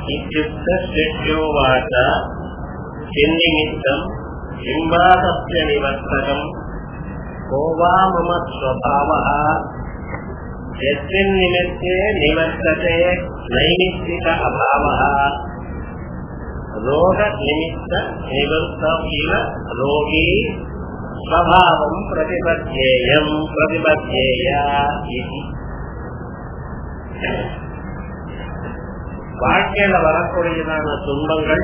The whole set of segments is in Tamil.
इत्युक्तशिष्योवाच किन्निमित्तम् किम्बादस्य निवर्तकम् को वा मम स्वभावः यस्मिन्निमित्ते निवर्तते नैमित्तिक अभावः रोगनिमित्त निवृत्तम् इव रोगी स्वभावम् प्रतिपद्येयम् प्रतिपद्येय इति வாழ்க்கையில வரக்கூடியதான துன்பங்கள்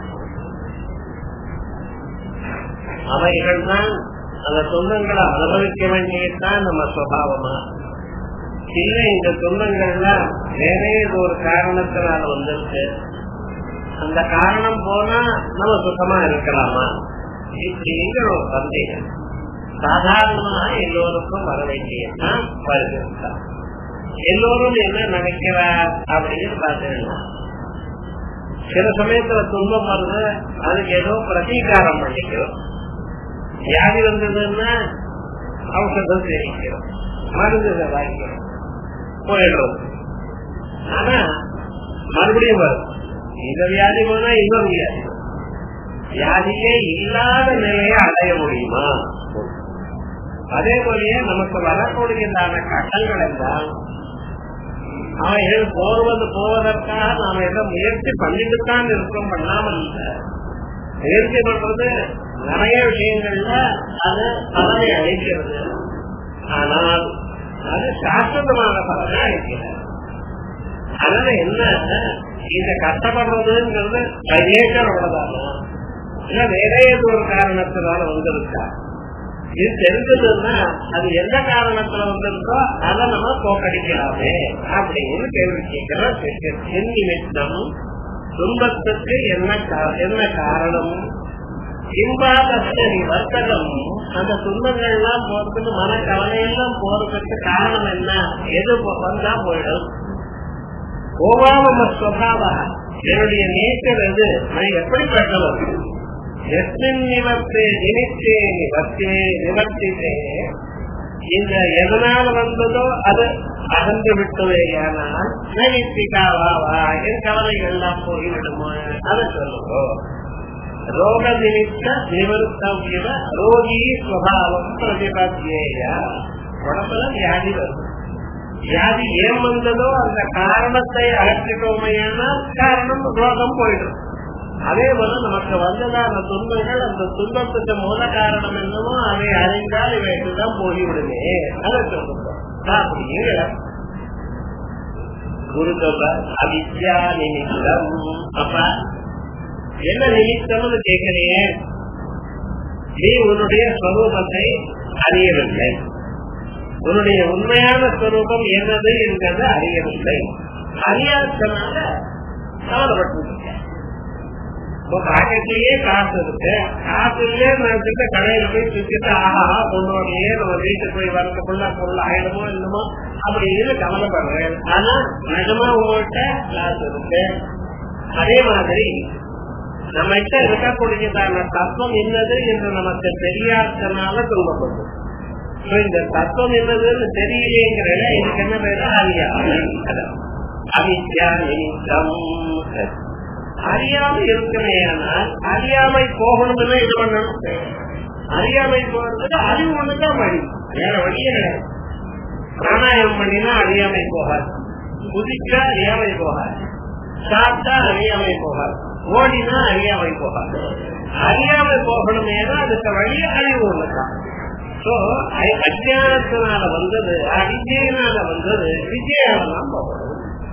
அவைகள் தான் அந்த துன்பங்களை அனுபவிக்க வேண்டியதுதான் நம்ம சுவாவமா இல்ல இந்த துன்பங்கள்லாம் வேற ஏதோ ஒரு காரணத்தினால வந்துருக்கு அந்த காரணம் போனா நம்ம சுத்தமா இருக்கலாமா இப்படிங்கிற ஒரு சந்தேகம் சாதாரணமாக எல்லோருக்கும் வர வேண்டியதுதான் வருகிறார் எல்லோரும் என்ன நினைக்கிறார் அப்படின்னு பாத்தீங்கன்னா சில சமயத்துல துன்பம் வருது அதுக்கு ஏதோ பிரதீகாரம் பண்ணிக்கிறோம் வியாதி வந்ததுன்னா ஔஷதம் தெரிவிக்கிறோம் மருந்து வாங்கிக்கிறோம் போயிடுறோம் ஆனா மறுபடியும் வரும் இந்த வியாதி போனா இன்னொரு வியாதி வியாதியே இல்லாத நிலையை அடைய முடியுமா அதே போலயே நமக்கு வரக்கூடியதான கட்டங்கள் எல்லாம் அவைகள் போர்வது போவதற்காக நாம ஏதோ முயற்சி பண்ணிட்டு தான் இருக்கோம் பண்ணாமல் இல்லை முயற்சி பண்றது நிறைய விஷயங்கள்ல அது பலனை அளிக்கிறது ஆனால் அது சாஸ்வதமான பலனை அளிக்கிறது அதனால என்ன இந்த கஷ்டப்படுறதுங்கிறது கையேற்றப்படதானா இல்ல வேற ஏதோ ஒரு காரணத்தினால வந்திருக்கா இது தெரிஞ்சதுன்னா அது எந்த காரணத்துல வந்திருக்கோ அதை நம்ம போக்கடிக்கலாமே அப்படின்னு கேள்வி கேட்கிறோம் நிமித்தம் துன்பத்துக்கு என்ன என்ன காரணம் இம்பாதத்தை வர்த்தகம் அந்த துன்பங்கள் எல்லாம் போறதுக்கு மன கவலையெல்லாம் போறதுக்கு காரணம் என்ன எது வந்தா போயிடும் கோவாம சுவாவா என்னுடைய நேச்சர் எது நான் எப்படிப்பட்டவர் எஸ்மின் நிவர்த்தே நினைத்தே நிவர்த்தே நிவர்த்தித்தே இந்த எதனால வந்ததோ அது அகன்று விட்டதேயானால் நினைத்திக்காவா என் கவலைகள் எல்லாம் போய்விடுமோ அதை சொல்லுங்க ரோக நிமித்த நிவர்த்தவியவ ரோகி ஸ்வபாவம் பிரதிபத்தியேயா உடம்புல வியாதி வருது வியாதி ஏன் வந்ததோ அந்த காரணத்தை அகற்றிட்டோமையானால் காரணம் ரோகம் போயிடும் அதே போல நமக்கு வந்ததான துன்பங்கள் அந்த துன்பத்துக்கு மூல காரணம் என்னமோ அதை அறிந்தால் இவைக்குதான் போய்விடுமே அதை சொல்லுங்க அப்படிங்கிற குரு சொல்ற அவித்யா நிமித்தம் அப்ப என்ன நிமித்தம்னு கேட்கிறீங்க நீ உன்னுடைய ஸ்வரூபத்தை அறியவில்லை உன்னுடைய உண்மையான ஸ்வரூபம் என்னது என்பது அறியவில்லை அறியாதனால கவலைப்பட்டு பாக்கெட்லயே காசு இருக்கு காசு இல்லையே நினைச்சிட்டு கடையில போய் சுத்திட்டு ஆஹா கொண்டு வரலையே நம்ம வீட்டுக்கு போய் வரதுக்குள்ள பொருள் ஆயிடுமோ இல்லமோ அப்படின்னு கவலைப்படுறேன் ஆனா நிஜமா உங்கள்கிட்ட காசு இருக்கு அதே மாதிரி நம்ம கிட்ட இருக்கக்கூடியதான தத்துவம் என்னது என்று நமக்கு தெரியாதனால துன்பப்படும் இந்த தத்துவம் என்னதுன்னு தெரியலேங்கிற இதுக்கு என்ன பேரு அறியாமை அவித்யா நிமித்தம் அறியாமை இருக்கணையானால் அறியாமை போகணும்னு இது பண்ணணும் அறியாமை போறதுக்கு அறிவு ஒண்ணுதான் வழி வேற வழியே கிடையாது பிராணாயம் பண்ணினா அறியாமை போகாது குதிச்சா அறியாமை போகாது சாப்பிட்டா அறியாமை போகாது ஓடினா அறியாமை போகாது அறியாமை போகணுமே அதுக்கு வழி அறிவு ஒண்ணுதான் சோ அஜானத்தினால வந்தது அவிஜயினால வந்தது விஜயாலாம் போகணும்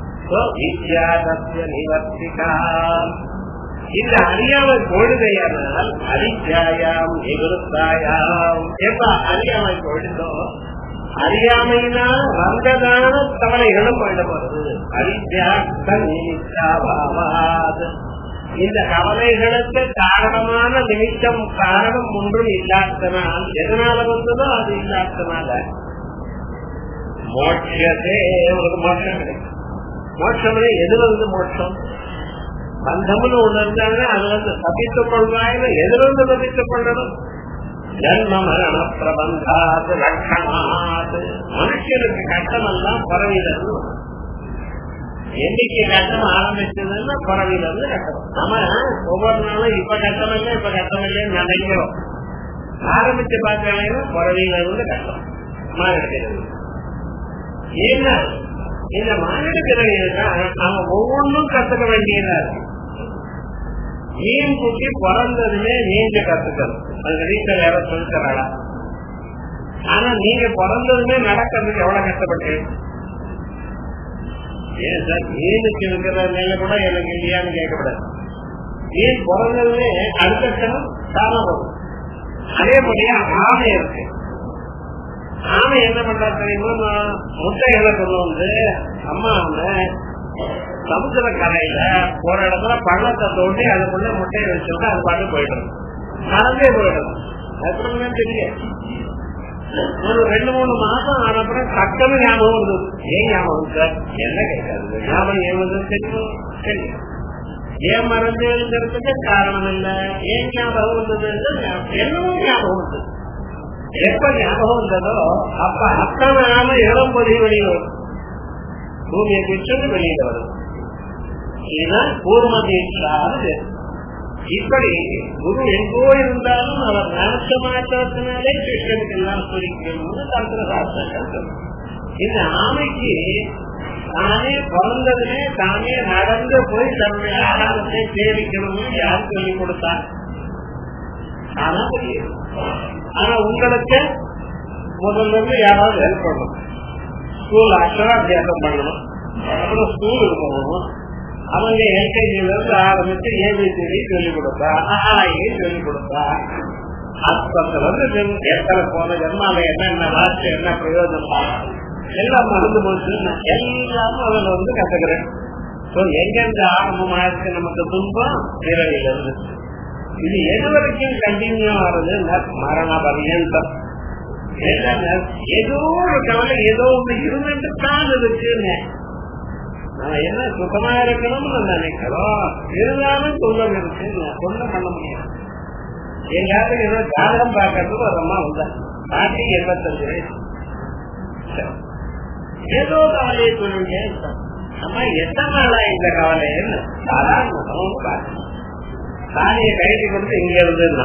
நிவர்த்திகா இந்த அறியாமை பொழுதையானால் அரிஜாயாம் நிவருத்தாயாம் எப்ப அறியாமை பொழுதோ அறியாமையினால் வந்ததான கவலைகளும் போயிடப்படுது அரிஜாவாது இந்த கவலைகளுக்கு காரணமான நிமித்தம் காரணம் ஒன்றும் இல்லாதனால் எதனால வந்ததோ அது இல்லாதனால மோட்சத்தே ஒரு மோட்சம் கிடைக்கும் மோட்சம் எதுல இருந்து மோட்சம் பந்தம்னு ஒண்ணு இருந்தாங்க அதுல இருந்து தப்பித்துக் கொள்வாயில எதுல இருந்து தப்பித்துக் கொள்ளணும் ஜன்ம மரண பிரபந்தாது லட்சணாது மனுஷனுக்கு கஷ்டம் எல்லாம் பறவையிலிருந்து என்னைக்கு கட்டம் ஆரம்பிச்சதுன்னா பிறவில இருந்து கட்டணும் நம்ம ஒவ்வொரு நாளும் இப்ப கட்டம் இல்லை இப்ப கட்டம் இல்லைன்னு நினைக்கிறோம் ஆரம்பிச்சு பார்க்கலைன்னா பிறவில இருந்து கட்டணும் மாநிலத்தில் ஏன்னா இந்த மாநில பிறவிதான் நாம ஒவ்வொன்றும் கத்துக்க வேண்டியதா இருக்கு மீன் குட்டி பிறந்ததுமே நீங்க கத்துக்கணும் அது வீட்டுல யாரோ சொல்லித்தராடா ஆனா நீங்க பிறந்ததுமே நடக்கிறதுக்கு எவ்வளவு கஷ்டப்பட்டு ஏன் சார் மீனுக்கு இருக்கிற மேல கூட எனக்கு இல்லையான்னு கேட்கக்கூடாது மீன் பிறந்ததுமே அடுத்த கணம் தானே வரும் அதேபடியா ஆமை இருக்கு ஆமை என்ன பண்றா தெரியுமா முட்டைகளை கொண்டு வந்து அம்மா வந்து சமுத்திர கரையில ஒரு இடத்துல பள்ளத்தை தோண்டி அதுக்குள்ள முட்டையை வச்சுட்டு அது பாட்டு போயிடும் மறந்தே போயிடும் அப்புறம் தெரியும் ஒரு ரெண்டு மூணு மாசம் ஆனப்புறம் டக்குனு ஞாபகம் வந்தது ஏன் ஞாபகம் சார் என்ன கேட்காது ஞாபகம் ஏன் வந்தது தெரியும் தெரியும் ஏன் மறந்துங்கிறதுக்கு காரணம் இல்ல ஏன் ஞாபகம் வந்தது என்னமோ ஞாபகம் வந்தது எப்ப ஞாபகம் வந்ததோ அப்ப அத்தனை நாம இளம் பொதி வெளியில் வரும் பூமியை பிடிச்சது வெளியில வரும் இதுதான் கூர்ம தீட்சாவது இப்படி குரு எங்கோ இருந்தாலும் அவர் நினைச்ச மாற்றத்தினாலே கிருஷ்ணனுக்கு எல்லாம் குறிக்கணும்னு தந்திர சாஸ்திரம் இந்த ஆமைக்கு தானே பிறந்ததுமே தானே நடந்து போய் தன்னுடைய ஆகாரத்தை சேமிக்கணும்னு யார் சொல்லிக் கொடுத்தார் ஆனா தெரியும் ஆனா உங்களுக்கு முதல்ல இருந்து யாராவது ஹெல்ப் பண்ணணும் ஸ்கூல் அக்ஷராபியாசம் பண்ணணும் அப்புறம் ஸ்கூலுக்கு போகணும் அவங்க எல்கேஜில இருந்து ஆரம்பிச்சு ஏபிசிடி சொல்லிக் கொடுப்பா ஆஐ சொல்லிக் கொடுப்பா ஆஸ்பத்திரில இருந்து எத்தனை போன ஜென்மால என்னென்ன வாட்சி என்ன பிரயோஜனம் எல்லாம் மறந்து போச்சு எல்லாமே அதுல வந்து கத்துக்கிறேன் சோ எங்கிருந்து ஆரம்பமா இருக்கு நமக்கு துன்பம் பிறவில இருந்து இது எது வரைக்கும் கண்டினியூ ஆகுது மரண பரியந்தம் ஏதோ ஒரு கவலை ஏதோ ஒண்ணு இருந்துட்டு தான் இருக்குன்னு நான் என்ன சுத்தமா இருக்கணும்னு நினைக்கிறோம் இருந்தாலும் துன்பம் இருக்கு ஒண்ணும் பண்ண முடியாது எல்லாரும் ஏதோ ஜாதகம் பார்க்கறதுக்கு ஒரு அம்மா வந்தா பாட்டி எண்பத்தஞ்சு வயசு ஏதோ கவலையை சொல்லுங்க அம்மா எத்தனை நாளா இந்த கவலைன்னு சாதாரண பார்க்கணும் சாணியை கைது கொடுத்து இங்க இருந்துன்னா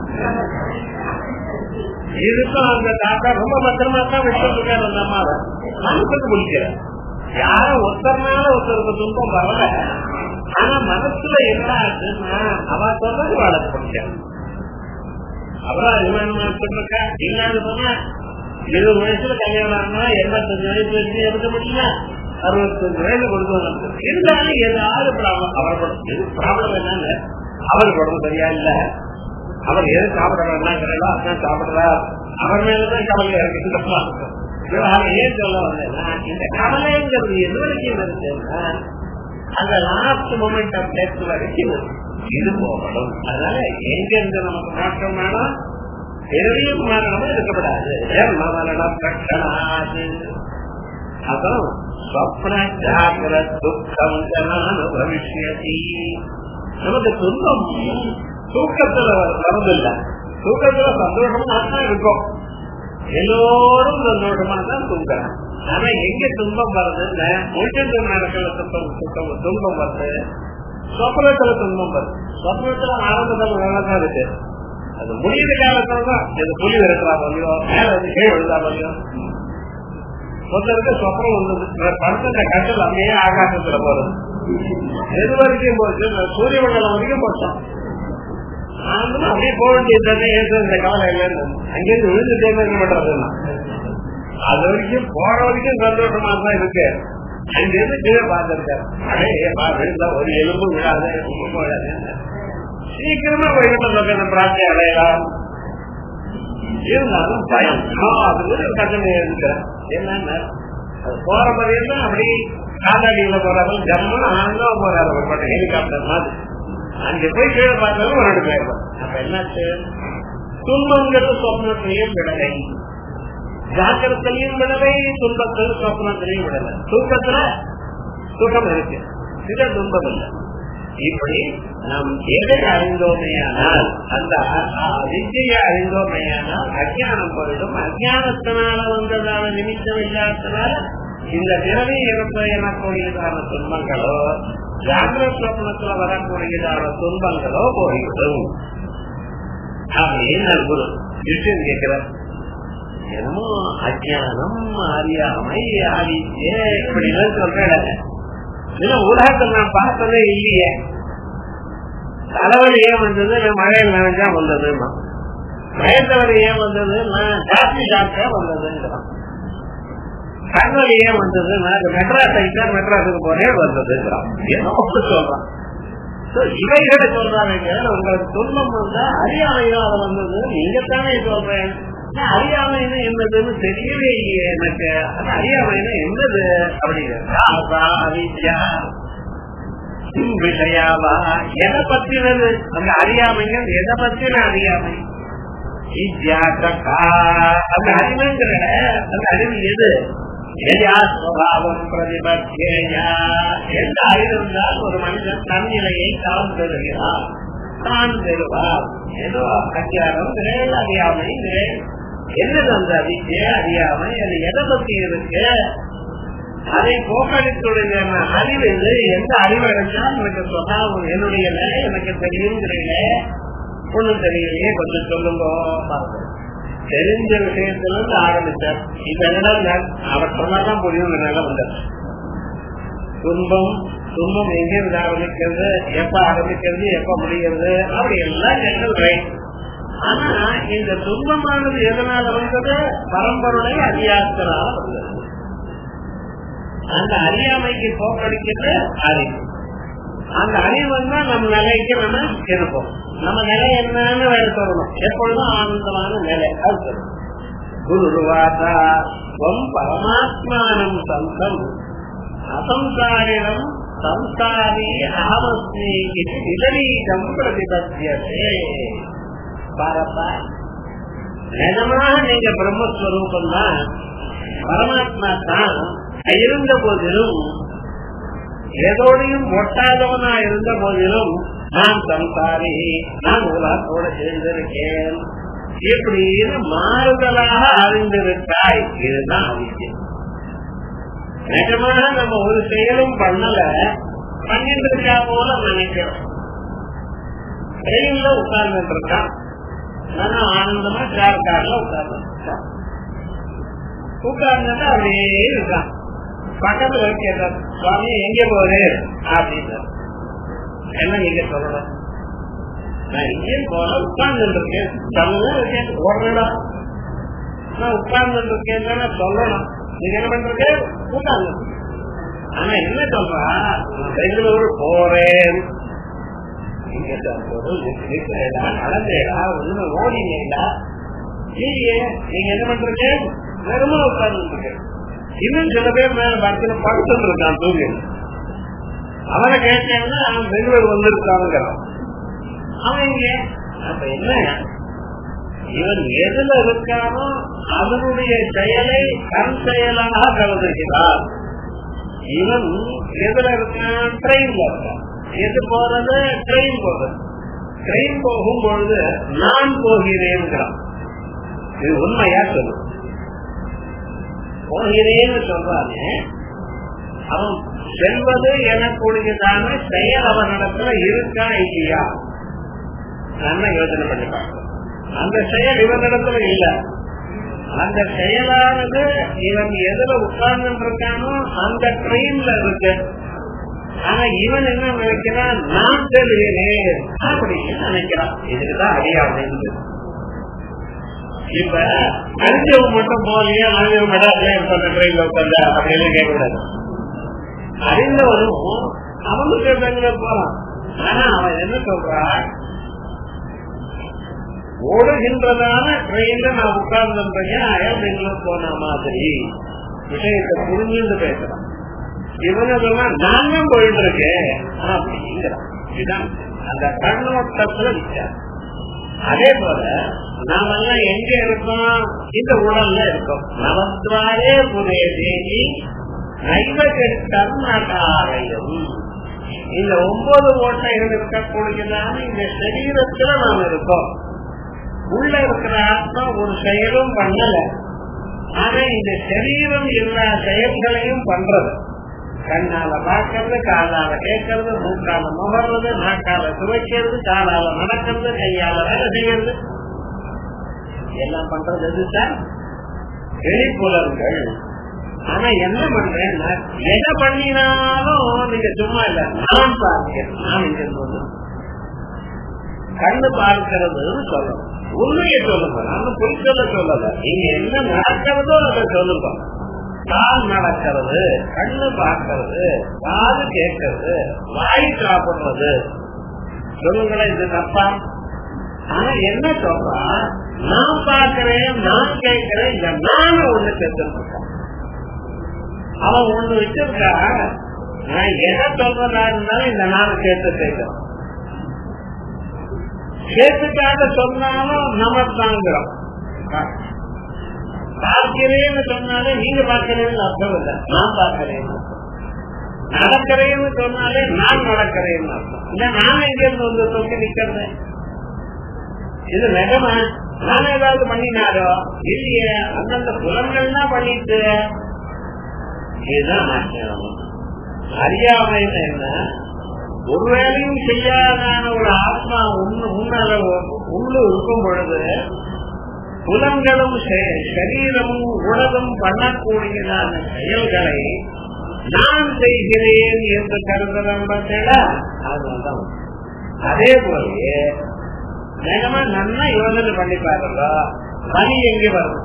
இதுக்கும் அந்த தாத்தா ரொம்ப பத்திரமா தான் விட்டுருக்காரு அந்த அம்மாவை மனசுக்கு முடிக்கிற யாரும் ஒருத்தர்னால ஒருத்தருக்கு துன்பம் வரல ஆனா மனசுல என்ன ஆச்சுன்னா அவ சொல்றது வளர்த்து முடிச்சான் அப்புறம் அபிமானமா இருக்கா இல்லாத சொன்னா இருபது வயசுல கல்யாணம் ஆனா எண்பத்தஞ்சு வயசு வரைக்கும் இருக்க முடியல அறுபத்தஞ்சு வயசு கொடுத்து இருந்தாலும் ஏதாவது ப்ராப்ளம் அவர் ப்ராப்ளம் என்னன்னு அவருக்கு உடம்பு சரியா இல்ல அவர் எது சாப்பிட வேண்டாங்கிறதோ அதான் சாப்பிடுறார் அவர் மேலதான் கவலை இருக்கு ஏன் சொல்ல வந்தேன்னா இந்த கவலைங்கிறது எது வரைக்கும் இருக்குன்னா அந்த லாஸ்ட் மூமெண்ட் ஆஃப் டெத் வரைக்கும் இது போகணும் அதனால எங்க இருந்து நமக்கு மாற்றம் வேணும் பெரியும் மரணமும் இருக்கப்படாது மரணம் கட்டணாது அப்புறம் ஸ்வப்ன ஜாகிர துக்கம் பவிஷ்யதி நமக்கு துன்பம் தூக்கத்துல வரதில்ல தூக்கத்துல சந்தோஷமா தான் இருக்கும் எல்லோரும் சந்தோஷமா தான் தூங்குறாங்க ஆனா எங்க துன்பம் வருது முழுக்க நடக்கிற துன்பம் துக்கம் துன்பம் வருது சொப்பனத்துல துன்பம் வருது சொப்பனத்துல ஆரம்பத்தில் நல்லதான் இருக்கு அது முடியிற காலத்துல தான் இது புலி இருக்கிறா போலியோ மேல வந்து கீழ் விழுதா போலியோ ஒருத்தருக்கு சொப்பனம் வந்தது படத்துல கட்டல் அப்படியே ஆகாசத்துல போறது எது வரைக்கும் போச்சு சூரிய மண்டலம் வரைக்கும் போச்சோம் அப்படியே போக வேண்டியது இந்த கவலை இல்லைன்னு அங்கிருந்து விழுந்துட்டே என்ன பண்றதுன்னா அது வரைக்கும் போற வரைக்கும் சந்தோஷமா தான் இருக்கு அங்கிருந்து கீழே பார்த்திருக்காரு அடே விழுந்தா ஒரு எலும்பு விழாத விழாது சீக்கிரமா போயிட்டு அந்த பிரார்த்தி அடையலாம் இருந்தாலும் பயம் அது ஒரு கட்டணை இருக்கிறேன் என்னன்னா அது போற பதில் அப்படி காதாடியில போறாங்க ஜம்மு ஆனந்தமா போறாரு ஒரு ஹெலிகாப்டர் மாதிரி அங்க போய் கீழே பார்த்தாலும் ஒரு ரெண்டு பேர் அப்ப என்னாச்சு துன்பங்கிறது சொப்னத்திலையும் விடலை ஜாக்கிரத்திலையும் விடலை துன்பத்தில் சொப்னத்திலையும் விடலை தூக்கத்துல தூக்கம் இருக்கு சில துன்பம் இல்லை இப்படி நாம் எதை அறிந்தோமையானால் அந்த வித்தியை அறிந்தோமையானால் அஜானம் போயிடும் அஜானத்தினால வந்ததான நிமித்தம் இல்லாதனால இந்த பிறவி இறப்பு எனக்கூடியதான துன்பங்களோ ஜாகிரத சொப்னத்துல வரக்கூடியதான துன்பங்களோ போய்விடும் அப்படின்னு குரு விஷயம் கேட்கிறார் என்னமோ அஜானம் அறியாமை ஆதித்ய இப்படி எல்லாம் சொல்றேன் இன்னும் உலகத்தை நான் பார்த்ததே இல்லையே தலைவலி ஏன் வந்தது நான் மழையில் நினைச்சா வந்ததுமா பயத்தவலி ஏன் வந்தது நான் ஜாஸ்தி சாப்பிட்டா வந்ததுங்கிறான் கண்வலி ஏன் வந்தது நான் மெட்ராஸ் ஆயிட்டா மெட்ராஸுக்கு போறே வந்ததுங்கிறான் ஏதோ சொல்றான் இவைகளை சொல்றாங்க உங்களுக்கு துன்பம் வந்தா அறியாமையால வந்தது நீங்க தானே சொல்றேன் அறியாமைன்னு என்னதுன்னு தெரியவே இல்லையே எனக்கு அது அறியாமைன்னு என்னது அப்படிங்கிற விஷயாவா எதை பத்தினது அந்த அறியாமைங்க எதை பத்தின அறியாமை அந்த அறிவுங்கிற அந்த அறிவு எது சுவாவம் பிரதிபத்தேயா எந்த அறிவு இருந்தால் ஒரு மனிதன் தன்னிலையை தான் பெறுகிறார் தான் பெறுவார் ஏதோ அத்தியாரம் அறியாமை என்னது அந்த அவித்திய அறியாமை அது எதை பத்தி இருக்கு அதை போக்கடித்துடைய அறிவு இது எந்த அறிவு அடைஞ்சால் எனக்கு சுவாவம் என்னுடைய நிலை எனக்கு தெரியுங்கிறீங்க ஒண்ணும் தெரியலையே கொஞ்சம் சொல்லுங்க தெரிஞ்ச விஷயத்துல இருந்து ஆரம்பிச்சார் இதெல்லாம் அவர் சொன்னாதான் புரியும் வந்தார் துன்பம் துன்பம் எங்க இருந்து ஆரம்பிக்கிறது எப்ப ஆரம்பிக்கிறது எப்ப முடிகிறது அப்படி எல்லாம் ஜெனரல் ரைட் ஆனா இந்த துன்பமானது எதனால வந்தது பரம்பருடைய அறியாத்தனால வந்தது அந்த அறியாமைக்கு போக்கடிக்கிறது அறிவு அந்த அறிவு தான் நம்ம நிலைக்கு நம்ம இருப்போம் நம்ம நிலை என்னன்னு வேற சொல்லணும் எப்பொழுதும் ஆனந்தமான நிலை அது சொல்லணும் குருவாதா பரமாத்மானம் சந்தம் அசம்சாரிடம் சம்சாரி அகமஸ்மி இது விபரீதம் பிரதிபத்தியதே பாரப்பா நிஜமாக நீங்க பிரம்மஸ்வரூபம் தான் பரமாத்மா தான் இருந்த போதிலும் ஏதோடையும் ஒட்டாதவனா இருந்த போதிலும் நான் சம்சாரி நான் உலகத்தோட சேர்ந்திருக்கேன் இப்படின்னு மாறுதலாக அறிந்திருக்காய் இதுதான் அவசியம் நிஜமாக நம்ம ஒரு செயலும் பண்ணல பண்ணிட்டு இருக்கா போல நினைக்கிறோம் ட்ரெயின்ல உட்கார்ந்துட்டு இருக்கான் ஆனா ஆனந்தமா சேர் கார்ல உட்கார்ந்து உட்கார்ந்துட்டு அப்படியே இருக்கான் பக்கத்துல கேட்டார் சுவாமி எங்க போரு அப்படின்னு என்ன நீங்க சொல்லணும் நான் எங்கேயும் போல உட்கார்ந்து இருக்கேன் தமிழ் இருக்கேன் ஓடுறா நான் உட்கார்ந்து இருக்கேன் சொல்லணும் நீங்க என்ன பண்றது உட்கார்ந்து ஆனா என்ன சொல்றா பெங்களூர் போறேன் நடந்தேடா ஒண்ணு ஓடினீங்களா இல்லையே நீங்க என்ன பண்றீங்க வெறுமா உட்கார்ந்து இன்னும் சில பேர் மேல படத்துல படுத்துட்டு இருக்கான் தூங்கி அவனை கேட்டேன்னா அவன் பெங்களூர் வந்திருக்காங்கிறான் அவன் இங்க அப்ப என்ன இவன் எதுல இருக்கானோ அதனுடைய செயலை தன் செயலாக கருதுகிறார் இவன் எதுல இருக்கான் ட்ரெயின்ல இருக்கான் எது போறது ட்ரெயின் போறது ட்ரெயின் போகும் பொழுது நான் போகிறேன்கிறான் இது உண்மையா சொல்லு போகிறேன்னு சொல்றானே அவன் செல்வது எனக்கூடியதான செயல் அவனிடத்துல இருக்கா இல்லையா நல்லா யோசனை பண்ணி பார்க்கணும் அந்த செயல் இவனிடத்துல இல்ல அந்த செயலானது இவன் எதுல உட்கார்ந்து இருக்கானோ அந்த ட்ரெயின்ல இருக்கு ஆனா இவன் என்ன நினைக்கிறான் நான் செல்கிறேன் அப்படின்னு நினைக்கிறான் இதுக்குதான் அறியாமை இப்ப அறிஞ்சவன் மட்டும் போகலையே அறிஞ்சவன் மெடாஸ்ல இருக்க ட்ரெயின்ல உட்கார்ந்த அப்படின்னு கேட்கக்கூடாது அறிந்தவனும் அவனுக்கு பெங்களூர் போறான் ஆனா அவன் என்ன சொல்றான் ஓடுகின்றதான ட்ரெயின்ல நான் உட்கார்ந்துருக்கேன் அயல் பெங்களூர் போன மாதிரி விஷயத்தை புரிஞ்சுட்டு பேசுறான் இவனதெல்லாம் நானும் போயிட்டு இருக்கேன் அப்படிங்கிறான் இதுதான் அந்த கண்ணோட்டத்துல வித்தியாசம் அதே போல நாம எல்லாம் எங்க இருக்கோம் இந்த உடல்ல இருக்கோம் நவத்வாரே புரே தேவி நைவகட்டம் நகாலயம் இந்த ஒன்பது ஓட்டைகள் இருக்கக்கூடியதான இந்த சரீரத்துல நாம் இருக்கோம் உள்ள இருக்கிற ஆத்மா ஒரு செயலும் பண்ணல ஆனா இந்த சரீரம் எல்லா செயல்களையும் பண்றது கண்ணால பார்க்கறது காலால கேட்கறது மூக்கால முகர்றது நாக்கால சுவைக்கிறது காலால நடக்கிறது கையால வேலை செய்யறது எல்லாம் பண்றது எதுதான் வெளிப்புலன்கள் ஆனா என்ன பண்றேன்னா எதை பண்ணினாலும் நீங்க சும்மா இல்ல நான் பார்க்கிறேன் நான் இங்க சொல்லணும் கண்ணு பார்க்கிறதுன்னு சொல்லணும் உண்மையை சொல்லுங்க நான் பொய் சொல்ல சொல்லல நீங்க என்ன நடக்கிறதோ அதை சொல்லுங்க கால் நடக்கிறது கண்ணு பார்க்கறது காது கேட்கறது வாய் சாப்பிடுறது சொல்லுங்களேன் இது தப்பா ஆனா என்ன சொல்றா நான் பார்க்கிறேன் நான் கேட்கிறேன் இந்த நானும் ஒண்ணு சேர்த்திருக்கான் அவன் ஒண்ணு வச்சிருக்கா நான் எதை சொல்றதா இருந்தாலும் இந்த நானும் சேர்த்து செய்கிறோம் சேர்த்துக்காக சொன்னாலும் நம்ம தாங்கிறோம் பார்க்கிறேன்னு சொன்னாலே நீங்க பார்க்கிறேன்னு அர்த்தம் இல்லை நான் பார்க்கிறேன் நடக்கிறேன்னு சொன்னாலே நான் நடக்கிறேன்னு அர்த்தம் இல்ல நான் எங்க இருந்து வந்து தொங்கி நிக்கிறது இது நிஜமா நான் ஏதாவது பண்ணினாரோ இல்லையே அந்தந்த புலங்கள்னா பண்ணிட்டு இதுதான் ஆச்சரியம் அறியாமைன்னு என்ன ஒரு வேலையும் செய்யாதான ஒரு ஆத்மா உன்னு முன்னால உள்ளு இருக்கும் பொழுது புலங்களும் சரீரமும் உலகம் பண்ணக்கூடியதான செயல்களை நான் செய்கிறேன் என்று கருதுறோம் பார்த்தீங்களா அதுதான் அதே போலயே வேகமா நல்லா யோசனை பண்ணி பாருங்க வலி எங்க வரும்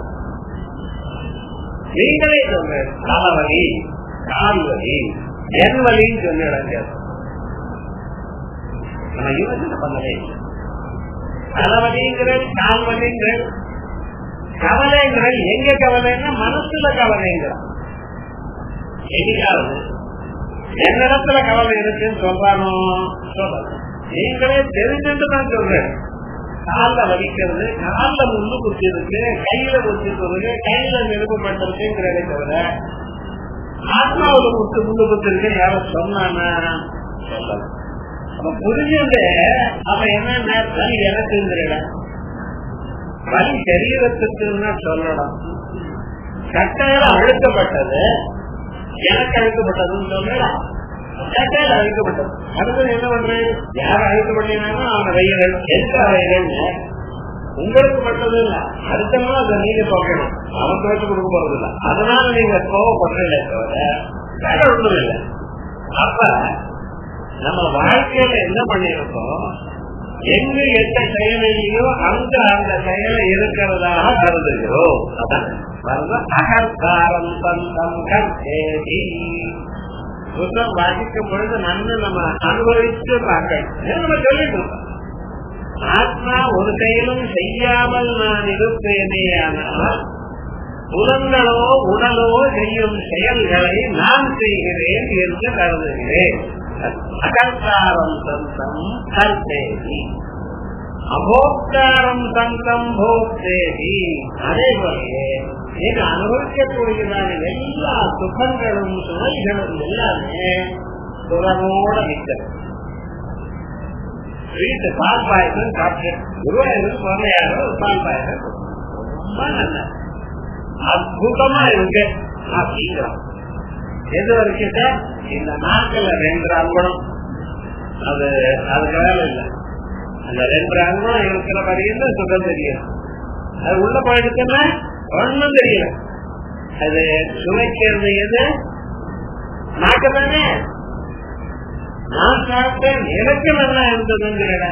நீங்களே சொல்ற தலைவலி கால் வலி என் வலின்னு சொல்லிடுங்க நம்ம யோசனை பண்ணவே இல்லை தலைவலிங்கிறது கால் வலிங்கிறது கவலைங்கிறது எங்க கவலைன்னா மனசுல கவலைங்கிறான் எங்கேயாவது என்னிடத்துல கவலை இருக்குன்னு சொல்றானோ சொல்லணும் நீங்களே தெரிஞ்சுட்டு தான் சொல்றேன் கால வலிக்கிறது கால முள்ளு குத்தி இருக்கு கையில குத்தி இருக்கு கையில நெருப்பப்பட்டிருக்குங்கிறதே தவிர ஆத்மாவில முத்து முள்ளு குத்தி இருக்கு யாரும் சொன்னானா சொல்லல அப்ப புரிஞ்சது அவன் என்ன வலி எனக்குங்கிற வலி சரீரத்துக்குன்னா சொல்லலாம் கட்டையில அழுக்கப்பட்டது எனக்கு அழுக்கப்பட்டதுன்னு சொல்லலாம் கட்டையில அழுக்கப்பட்டது அடுத்தது என்ன பண்றேன் யார் அழுக்க பண்ணினாலும் அவன் வைகள் எந்த வைகள் உங்களுக்கு மட்டும் இல்ல அடுத்தவங்க அதை நீங்க பார்க்கணும் அவன் துவைச்சு கொடுக்க போறது இல்ல அதனால நீங்க கோவப்படுறீங்களே தவிர வேற ஒண்ணும் இல்லை அப்ப நம்ம வாழ்க்கையில என்ன பண்ணிருக்கோம் எங்க எந்த செயல் இல்லையோ அங்க அந்த செயலை இருக்கிறதாக கருதுகிறோம் அதான் அகர்காரம் தந்தம் கர்த்தேதி புத்தம் வாசிக்கும் பொழுது நன்மை நம்ம அனுபவித்து பார்க்கணும் நம்ம சொல்லிட்டு இருக்கோம் ஆத்மா ஒரு செயலும் செய்யாமல் நான் இருப்பேனே ஆனால் புலங்களோ உடலோ செய்யும் செயல்களை நான் செய்கிறேன் என்று கருதுகிறேன் அகர்த்தாரம் தந்தம் கர்த்தேதி அபோக்தாரம் தந்தம் போக்தேதி அதே போலயே இது அனுபவிக்கக்கூடியதான எல்லா சுகங்களும் சுவைகளும் எல்லாமே சுகமோட நிற்கிறது வீட்டு பால் பாயசம் சாப்பிட்டேன் குருவாயூர் குழந்தையாரோ பால் பாயசம் ரொம்ப நல்ல அற்புதமா இருக்கு அப்படிங்கிறோம் எது வரைக்கும் சார் இந்த நாட்கள்ல ரெண்டு அங்குணம் அது அதுக்கு வேலை இல்லை அந்த ரெண்டு அங்குணம் இருக்கிற வரையும் சுகம் தெரியும் அது உள்ள போயிடுச்சுன்னா ஒண்ணும் தெரியல அது சுவைக்கிறது எது நாக்கு தானே நான் சாப்பிட்டேன் எனக்கு நல்லா இருந்ததுங்கிற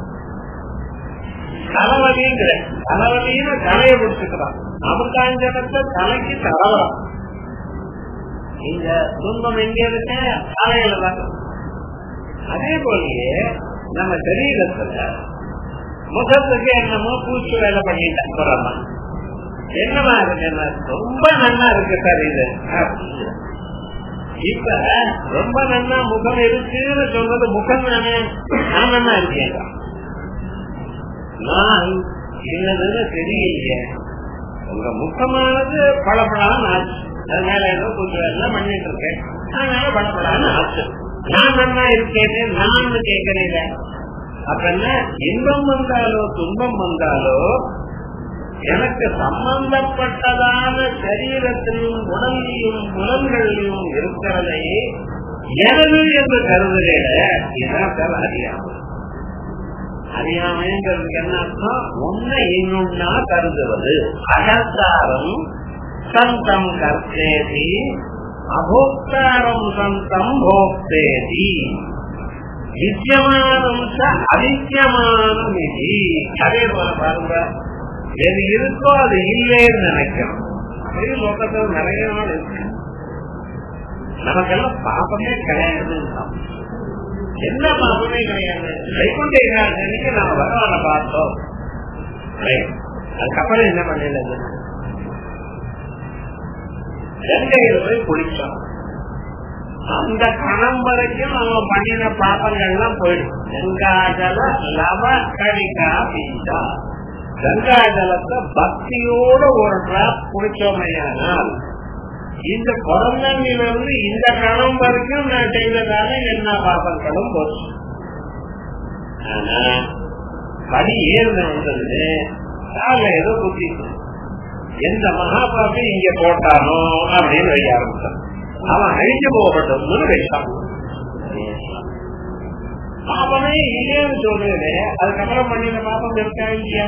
தலைவலிங்கிற தலைவலின்னு தலையை பிடிச்சுக்கிறான் அபுதாஞ்சனத்தை தலைக்கு தரலாம் இந்த துன்பம் எங்க இருக்க தலையில தான் அதே போலயே நம்ம சரீரத்துல முகத்துக்கு என்னமோ பூச்சி வேலை பண்ணிட்டு போறாமா என்னமா இருக்கு என்ன ரொம்ப நல்லா இருக்கு சார் இது இப்ப ரொம்ப நல்லா முகம் இருக்குன்னு சொல்றது முகம் தானே நான் நல்லா இருக்கேன் நான் என்னதுன்னு தெரியலையே உங்க முகமானது பளபடான்னு ஆச்சு அதனால ஏதோ கொஞ்சம் எல்லாம் பண்ணிட்டு இருக்கேன் அதனால பளபடான்னு ஆச்சு நான் நல்லா இருக்கேன்னு நான் கேட்கிறேன் அப்ப என்ன இன்பம் வந்தாலோ துன்பம் வந்தாலோ எனக்கு சம்பந்தப்பட்டதான சரீரத்திலும் உடலையும் புலன்களிலும் இருக்கிறதை எனது என்று கருதுகிறேன் இதான் சார் அறியாமல் அறியாமைங்கிறதுக்கு என்ன அர்த்தம் உன்னை இன்னொன்னா கருதுவது அகத்தாரம் சந்தம் கர்த்தேதி அபோக்தாரம் சந்தம் போக்தேதி வித்தியமானம் அவித்தியமானம் இது அதே போல பாருங்க எது இருக்கோ அது இல்லைன்னு நினைக்கிறோம் அப்படியே லோகத்தில் நிறைய நாள் இருக்கு நமக்கெல்லாம் பாப்பமே கிடையாது என்ன பாப்பமே கிடையாது வைகுண்ட ஏகாதசிக்கு நம்ம பகவான பார்த்தோம் அதுக்கப்புறம் என்ன பண்ணல கங்கையில போய் குளிச்சோம் அந்த கணம் வரைக்கும் நம்ம பண்ணின பாப்பங்கள்லாம் போயிடும் கங்காஜல லவ கடிகா பீஜா கங்காஜலத்தை பக்தியோட ஒரு டிராப் குடிச்சோமையானால் இந்த குழந்தைங்கள இருந்து இந்த கணம் வரைக்கும் நான் செய்ததால என்ன பாப்பங்களும் போச்சு ஆனா படி ஏறின வந்தது கால ஏதோ குத்தி எந்த மகாபாபி இங்க போட்டானோ அப்படின்னு வைக்க ஆரம்பிச்சான் அவன் அழிஞ்சு போகட்டும் வைத்தான் பாபமே இல்லைன்னு சொல்றது அதுக்கப்புறம் பண்ணின பாபம் இருக்கா இல்லையா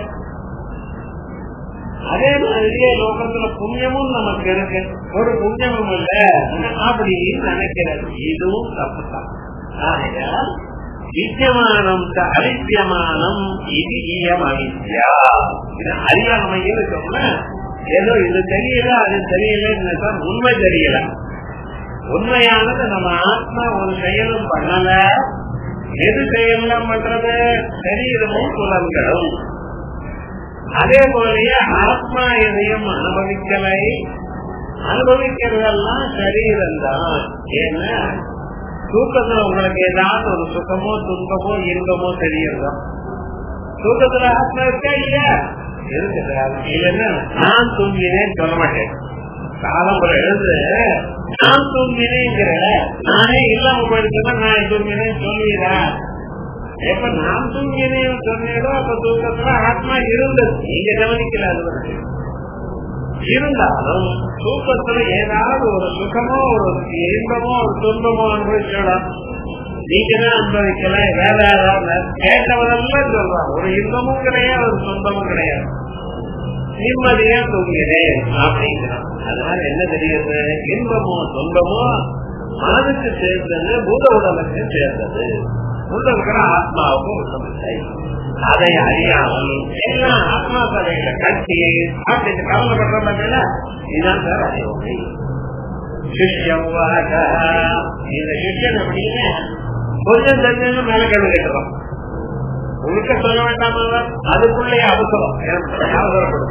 அதே மாதிரியே லோகத்துல புண்ணியமும் நமக்கு இருக்கு ஒரு புண்ணியமும் இல்ல அப்படின்னு நினைக்கிறது இதுவும் தப்புதான் ஆகையால் வித்தியமானம் அவித்தியமானம் இது ஈயம் அவித்யா இது அறியாமையில் இருக்கோம்னா ஏதோ இது தெரியல அது தெரியல உண்மை தெரியல உண்மையானது நம்ம ஆத்மா ஒரு செயலும் பண்ணல எது செயலாம் பண்றது சரீரமும் புலன்களும் அதே போலயே ஆத்மா எதையும் அனுபவிக்கலை அனுபவிக்கிறதெல்லாம் சரீரம் தான் ஏன்னா தூக்கத்துல உங்களுக்கு ஏதாவது ஒரு சுகமோ துன்பமோ இன்பமோ தெரியறதா தூக்கத்துல ஆத்மா இருக்கா இல்லையா இல்லைன்னா நான் தூங்கினேன்னு சொல்ல மாட்டேன் காலம் எழுந்து நான் தூங்கினேங்கிற நானே இல்லாம போயிருக்கேன் நான் தூங்கினேன் சொல்லிடுறேன் எப்ப நான் தூங்கினேன் சொன்னேனோ அப்ப தூக்கத்துல ஆத்மா இருந்தது நீங்க கவனிக்கல அது இருந்தாலும் தூக்கத்துல ஏதாவது ஒரு சுகமோ ஒரு இன்பமோ ஒரு துன்பமோ அனுபவிச்சிடலாம் நீங்க தான் அனுபவிக்கல வேற யாராவது கேட்டவரெல்லாம் சொல்றான் ஒரு இன்பமும் கிடையாது ஒரு துன்பமும் கிடையாது நிம்மதியா தூங்கினேன் அப்படிங்கிறான் அதனால என்ன தெரியுது இன்பமோ துன்பமோ மனதுக்கு சேர்ந்தது பூத உடலுக்கு சேர்ந்தது உள்ள இருக்கிற ஆத்மாவுக்கும் உடம்பில்லை அதை அறியாமல் எல்லாம் ஆத்மா கதையில கட்டி அப்படின்னு கவலைப்படுற இதுதான் சார் அறிவுரை சிஷ்யம் இந்த சிஷ்யன் அப்படின்னு கொஞ்சம் தெரிஞ்சு மேல கேள்வி கேட்டுறோம் உனக்க சொல்ல வேண்டாமா அதுக்குள்ளே அவசரம் அவசரப்படும்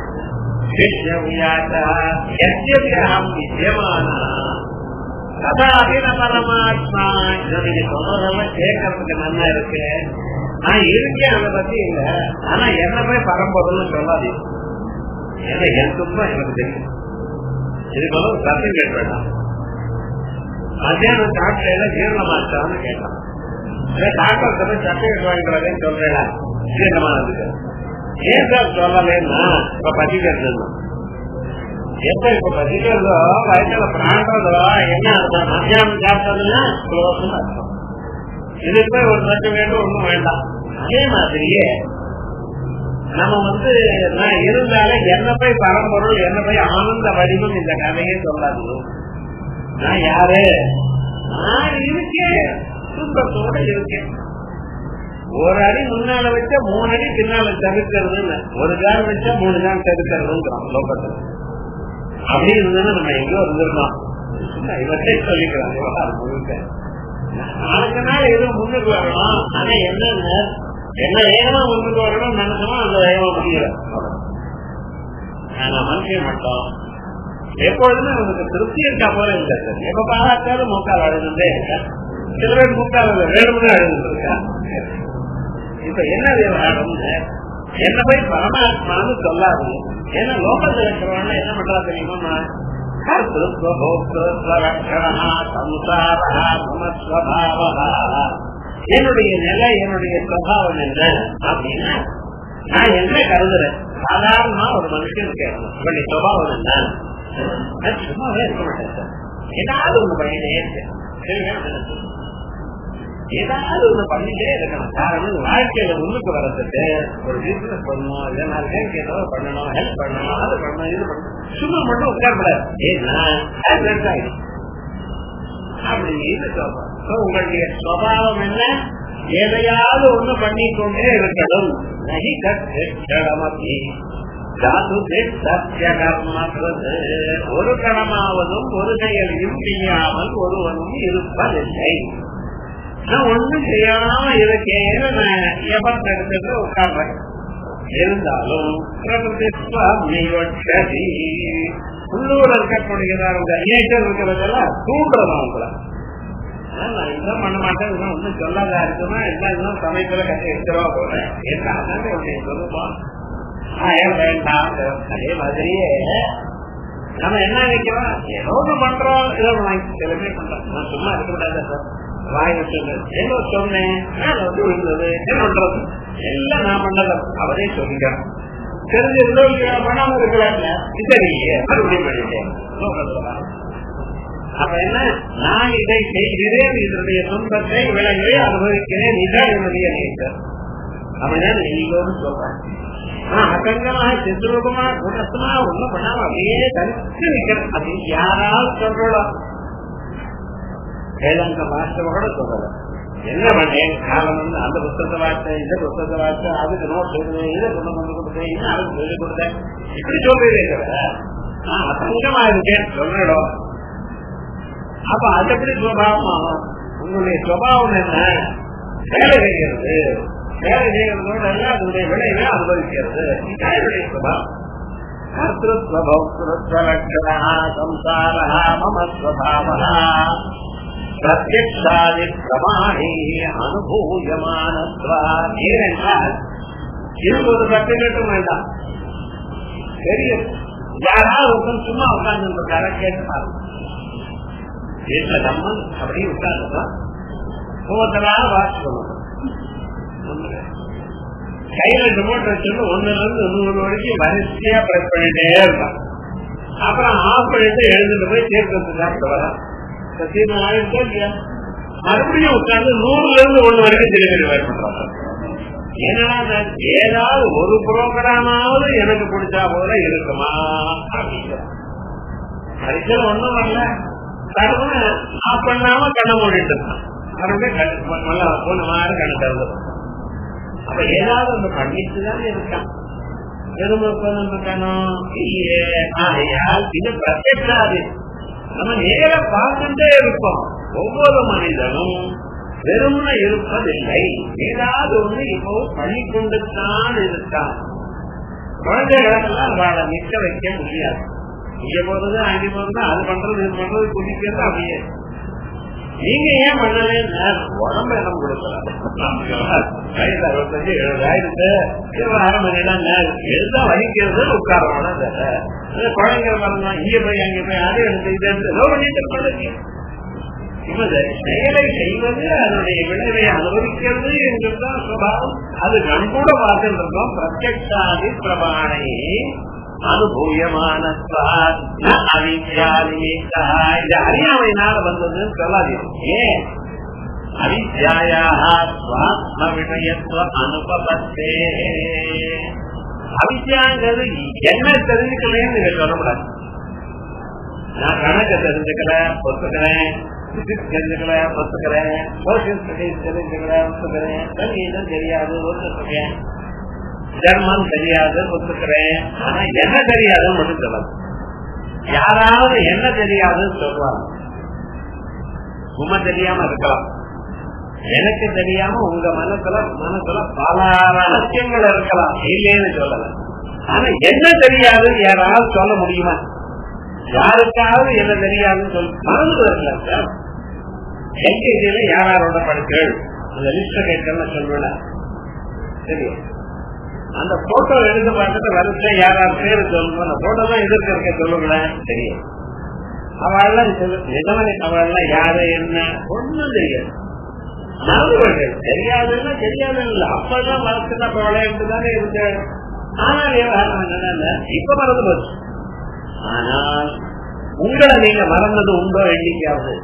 சிஷ்யம் வித்தியமானா கதாபின பரமாத்மா நீங்க சொல்றதெல்லாம் கேட்கறதுக்கு நல்லா இருக்கு நான் இருக்கேன் அதை பத்தி இல்ல ஆனா என்ன போய் பரம்பொருள்னு சொல்லாதீங்க ஏன்னா என் துன்பம் எனக்கு தெரியும் இதுக்கு ஒரு சத்தம் கேட்க வேண்டாம் மத்தியானம் சாப்பிட்டேன் ஜீரணமாச்சான்னு கேட்டான் டாக்டர் சட்டை சர்டிபிகேட் வாங்கிட்டு சொல்றேன் ஜீரணமானதுக்கு ஏன் சார் சொல்லலன்னா இப்ப பசிக்கிறது எப்ப இப்ப பசிக்கிறதோ வயசுல பிராண்டதோ என்ன அர்த்தம் மத்தியானம் சாப்பிட்டதுன்னா க்ளோஸ் அர்த்தம் இதுக்கு போய் ஒரு சர்டிபிகேட் ஒண்ணும் வேண்டாம் அதே மாதிரியே நம்ம வந்து நான் இருந்தாலே என்ன போய் பரம்பொருள் என்ன போய் ஆனந்த வடிவம் இந்த கதையே சொல்லாது நான் யாரு நான் இருக்கேன் துன்பத்தோட இருக்கேன் ஒரு அடி முன்னால வச்சா மூணு அடி பின்னால தடுக்கிறதுன்னு ஒரு கால் வச்சா மூணு கால் தடுக்கிறதுங்கிறோம் லோகத்துல அப்படி இருந்ததுன்னா நம்ம எங்கோ இருந்திருந்தோம் இவற்றை சொல்லிக்கலாம் விவகாரம் முழுக்க நாளுக்கு நாள் எதுவும் முன்னுக்கு வரணும் ஆனா என்னங்க என்ன வேகமா முன்னுக்கு வரணும் நினைச்சோமோ அந்த வேகமா முடியல ஆனா மனுஷன் மட்டும் எப்பொழுதுமே அவனுக்கு திருப்தி இருக்கா போல இல்லை எப்ப பாராட்டாலும் மூக்கால் அழுதுட்டே இருக்க சில பேர் மூக்கால் வேணும்னு அழுதுட்டு இருக்கா இப்ப என்ன விவகாரம் என்ன போய் பரமாத்மான்னு சொல்லாது ஏன்னா லோகத்தில் இருக்கிறவங்க என்ன பண்றா தெரியுமா என்னுடைய நிலை என்னுடைய சுவாவம் என்ன அப்படின்னா நான் என்ன கருதுறேன் சாதாரணமா ஒரு மனுஷன் கேட்கணும் இவனுடைய சுபாவம் என்ன நான் சும்மாவே இருக்க மாட்டேன் சார் ஏதாவது ஒண்ணு பண்ணிட்டே இருக்கேன் ஏதாவது ஒண்ணு பண்ணிட்டே இருக்கணும் காரணம் வாழ்க்கையில முன்னுக்கு வர்றதுக்கு ஒரு பிசினஸ் பண்ணணும் இல்ல நாலு பேருக்கு ஏதோ பண்ணணும் ஹெல்ப் பண்ணணும் அது பண்ணணும் இது பண்ணணும் சும்மா மட்டும் உட்காரப்படாது ஏன்னா ஆக்சிடென்ட் ஆயிடும் அப்படின்னு சொல்றோம் உங்களுடைய சுவாவம் என்ன எதையாவது ஒண்ணு பண்ணிக்கொண்டே இருக்கணும் நகி கட்சி ஒரு கணமாவதும் ஒரு செயலையும் செய்யாமல் ஒருவனும் இருப்பதில்லை நான் ஒண்ணும் செய்யாம இருக்கேன்னு நான் எவன் எடுத்துட்டு உட்கார்றேன் இருந்தாலும் உள்ளூர் இருக்கக்கூடியதா இந்த நேச்சர் இருக்கிறதெல்லாம் தூண்டுறோம் அவங்கள நான் இதெல்லாம் பண்ண மாட்டேன் இதெல்லாம் ஒண்ணும் சொல்லாதா இருக்குன்னா எல்லாம் இன்னும் சமயத்துல கட்டி எடுத்துருவா போறேன் என்ன உடைய சொல்லுவோம் ஆயிரம் வேண்டாம் அதே மாதிரியே நம்ம என்ன நினைக்கிறோம் ஏதோ ஒண்ணு பண்றோம் ஏதோ வாங்கி சில பேர் பண்றோம் நான் சும்மா இருக்க கூடாது சார் வாய் வச்சுங்க என்ன சொன்னேன் வந்து விழுந்தது என்ன பண்றது எல்லாம் நான் பண்ணல அவரே சொல்லிக்கிறேன் தெரிஞ்சு இருந்தோ பண்ணாம இருக்கிறாங்க சரியே மறுபடியும் பண்ணிட்டேன் அப்ப என்ன நான் இதை செய்கிறேன் இதனுடைய துன்பத்தை விலங்கை அனுபவிக்கிறேன் இதான் என்னுடைய நேசர் அப்படிதான் நீங்களும் சொல்றேன் அசங்கமாக சித்ரூபமா குணஸ்தமா ஒண்ணும் பண்ணாம அப்படியே தனிச்சு நிக்கிறேன் அப்படின்னு யாராவது சொல்றோம் வேதாந்த மாஸ்டரோட சொல்லல என்ன பண்ணேன் காலம் வந்து அந்த புத்தகத்தை வார்த்தை இந்த புத்தகத்தை வார்த்தை அதுக்கு நோட் எழுது இதை கொண்டு வந்து கொடுத்தேன் இன்னும் அதுக்கு சொல்லி கொடுத்தேன் இப்படி சொல்றதே தவிர நான் அசங்கமா இருக்கேன் சொல்லிடும் அப்ப அது எப்படி சுவாவம் ஆகும் உங்களுடைய சுவாவம் என்ன வேலை செய்கிறது வேலை செய்கிறதோட எல்லாம் அதனுடைய விளைவை அனுபவிக்கிறது இதனுடைய சுபாவம் கர்த்தத்வபௌத்திரத்வலட்சணா சம்சாரா மம ஸ்வபாவः பிரத்யக்ஷாதி பிரமாணே அனுபூயமானத்வா ஏனென்றால் இது ஒரு சர்டிபிகேட்டும் வேண்டாம் தெரியும் யாராவது ஒருத்தன் சும்மா உட்கார்ந்து இருக்கார கேட்கிறார் வீட்டுல நம்ம அப்படியே உட்கார்ந்துக்கலாம் ஒவ்வொருத்தராக வாட்ச் பண்ணணும் கையில ரிமோட் வச்சுட்டு ஒண்ணுல இருந்து நூறு வரைக்கும் வரிசையா பிரஸ் பண்ணிட்டே இருக்கான் அப்புறம் ஆஃப் பண்ணிட்டு எழுந்துட்டு போய் தீர்க்கத்து சாப்பிட்டு வரான் தீர்த்தம் ஆயிடுச்சோ இல்லையா மறுபடியும் உட்கார்ந்து நூறுல இருந்து ஒண்ணு வரைக்கும் டெலிவரி வேறு பண்றாங்க என்னடா ஏதாவது ஒரு ப்ரோக்ராமாவது எனக்கு பிடிச்சா போல இருக்குமா அப்படிங்கிற பரிசல் ஒண்ணும் வரல கடவுள் ஆஃப் பண்ணாம கண்ணை மூடிட்டு இருக்கான் மறுபடியும் நல்லா போன மாதிரி கண்ணை திறந்து அப்ப ஏதாவது ஒன்று பண்ணிட்டு தான் இருக்கான் இருக்கணும் ஆகையால் இது பிரத்யட்சாது நம்ம நேர பார்த்துட்டே இருப்போம் ஒவ்வொரு மனிதனும் வெறும்ன இருப்பதில்லை ஏதாவது ஒண்ணு இப்போ பண்ணிக்கொண்டுதான் இருக்கான் குழந்தைகளெல்லாம் அவளை நிக்க வைக்க முடியாது இங்க போறது அங்க போறது அது பண்றது இது பண்றது குதிக்கிறது அப்படியே நீங்க ஏன் பண்ணல உடம்பு இடம் கொடுக்கலாம் வயசு அறுபத்தஞ்சு எழுபதாயிரத்து அரை மணி நேரம் எழுதா வலிக்கிறது உட்காரணும் குழந்தைங்க வரலாம் இங்க போய் அங்க போய் அதை எடுத்து இதை எடுத்து ஏதோ பண்ணிட்டு பண்ணுங்க செயலை செய்வது அதனுடைய விளைவை அனுபவிக்கிறது என்றுதான் சுபாவம் அது கண் கூட பார்த்துருக்கோம் பிரத்யக்ஷாதி பிரமாணே அனுபூயமான இது அறியாமையினால வந்ததுன்னு சொல்லாதீங்க ஏன் அவித்யாயாத்ம விஷயத்துவ அனுபவத்தே அவித்யாங்கிறது என்ன தெரிஞ்சுக்கலன்னு நீங்க சொல்லக்கூடாது நான் கணக்கு தெரிஞ்சுக்கல ஒத்துக்கிறேன் தெரிஞ்சுக்கல ஒத்துக்கிறேன் சோசியல் ஸ்டடிஸ் தெரிஞ்சுக்கல ஒத்துக்கிறேன் சங்கீதம் தெரியாது ஒத்துக்கிறேன் ஜெர்மன் தெரியாது ஒத்துக்கிறேன் ஆனா என்ன தெரியாதுன்னு மட்டும் சொல்லலாம் யாராவது என்ன தெரியாதுன்னு சொல்றாங்க உண்மை தெரியாம இருக்கலாம் எனக்கு தெரியாம உங்க மனசுல மனசுல பல ரகசியங்கள் இருக்கலாம் இல்லைன்னு சொல்லல ஆனா என்ன தெரியாது யாராவது சொல்ல முடியுமா யாருக்காவது என்ன தெரியாதுன்னு சொல்லி மறந்து இருக்கலாம் சார் எல்கேஜியில யாராரோட படிக்கள் அந்த லிஸ்ட கேட்கலாம் சொல்வேன் தெரியும் அந்த போட்டோ எடுத்து பார்த்துட்டு வரிசை யார் யார் பேரு சொல்லணும் அந்த போட்டோ தான் எதிர்க்க இருக்க சொல்லுங்களேன் தெரியும் அவள்லாம் சொல்லு நிஜமனை அவள்லாம் யாரு என்ன ஒண்ணும் தெரியாது மறந்துவிட்டேன் தெரியாதுன்னா தெரியாது இல்ல அப்பதான் மனசுல அப்ப விளையாட்டு தானே இருக்க ஆனால் விவகாரம் என்னன்னா இப்ப மறந்து போச்சு ஆனால் உங்களை நீங்க மறந்தது உண்டோ எண்ணிக்கையாவது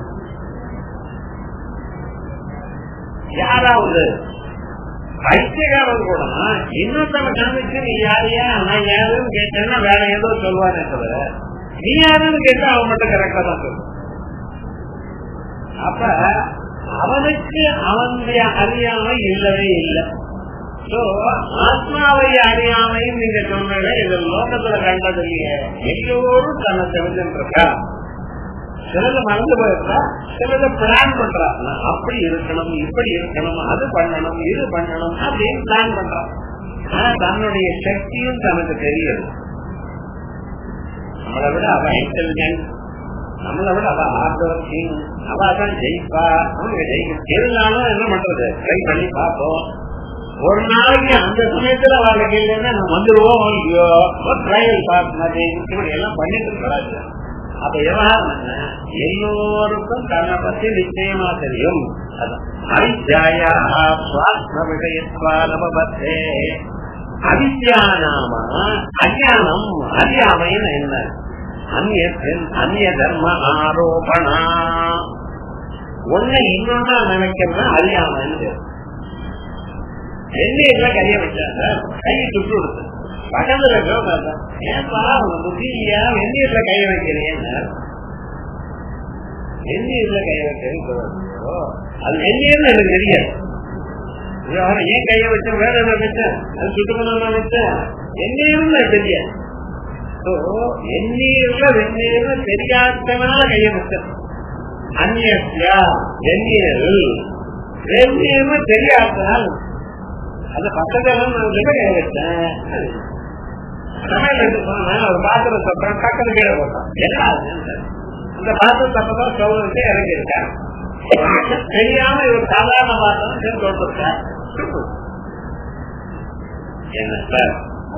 யாராவது பைத்தியகாரன் கூட இன்னொருத்தவங்க காமிச்சு நீ யாரையா நான் யாருன்னு கேட்டேன்னா வேற ஏதோ சொல்லுவானே தவிர நீ யாருன்னு கேட்டா அவன் மட்டும் கரெக்டா தான் சொல்லுவான் அப்ப அவனுக்கு அவனுடைய அறியாமை இல்லவே இல்லை ஆத்மாவை அறியாமையும் நீங்க சொன்னீங்க இது லோகத்துல கண்டது இல்லையே எல்லோரும் தன்னை தெரிஞ்சுருக்கா சிலது மறந்து போயிருக்கா சிலது பிளான் பண்றா அப்படி இருக்கணும் இப்படி இருக்கணும் அது பண்ணணும் இது பண்ணணும் அப்படின்னு பிளான் பண்றான் ஆனா தன்னுடைய சக்தியும் தனக்கு தெரியுது நம்மளை விட அவ இன்டெலிஜென்ட் நம்மளை விட அவ ஹார்ட் ஒர்க்கிங் அவ தான் ஜெயிப்பா அவங்க ஜெயிக்க இருந்தாலும் என்ன பண்றது ட்ரை பண்ணி பார்ப்போம் ஒரு நாளைக்கு அந்த சமயத்துல அவளுக்கு இல்லைன்னா நம்ம வந்துருவோம் ஐயோ ட்ரையல் பார்த்து இப்படி எல்லாம் பண்ணிட்டு இருக்கிறாங்க அப்ப விவகாரம் என்ன எல்லோருக்கும் தன்னை பத்தி நிச்சயமா தெரியும் அவித்யாயா சுவாத்ம விஷயத்வா நமபத்தே அவித்யா நாம அஜானம் அறியாமைன்னு என்ன அந்நிய அந்நிய தர்ம ஆரோபணா ஒன்ன இன்னொன்னா நினைக்கிறதா அறியாமைன்னு எண்ணெயில கைய வச்சாங்க கையை சுட்டு கொடுத்து பக்கத்துல ஏப்பா புத்தியா வெந்நீர்ல கைய வைக்கிறேன் வெந்நீர்ல கைய வைக்கிறேன் அது வெந்நீர்னு எனக்கு தெரியாது ஏன் கைய வச்ச வேற என்ன வச்சேன் அது சுட்டு பண்ண வச்சேன் வெந்நீர்னு தெரியாது வெந்நீர்ல வெந்நீர்னு தெரியாதனால கைய வச்சேன் அந்நியா வெந்நீர் வெந்நீர்னு தெரியாதனால அந்த பக்கத்துல நான் கை வச்சேன் ஒரு பாத்திரம் சொல்றேன் பக்கத்து கீழே போட்டான் என்ன அந்த பாத்திரம் தப்பதான் சோதனை இறங்கி இருக்கேன் தெரியாம இவர் சாதாரண பாத்திரம் சொல்லிருக்கேன் என்ன சார்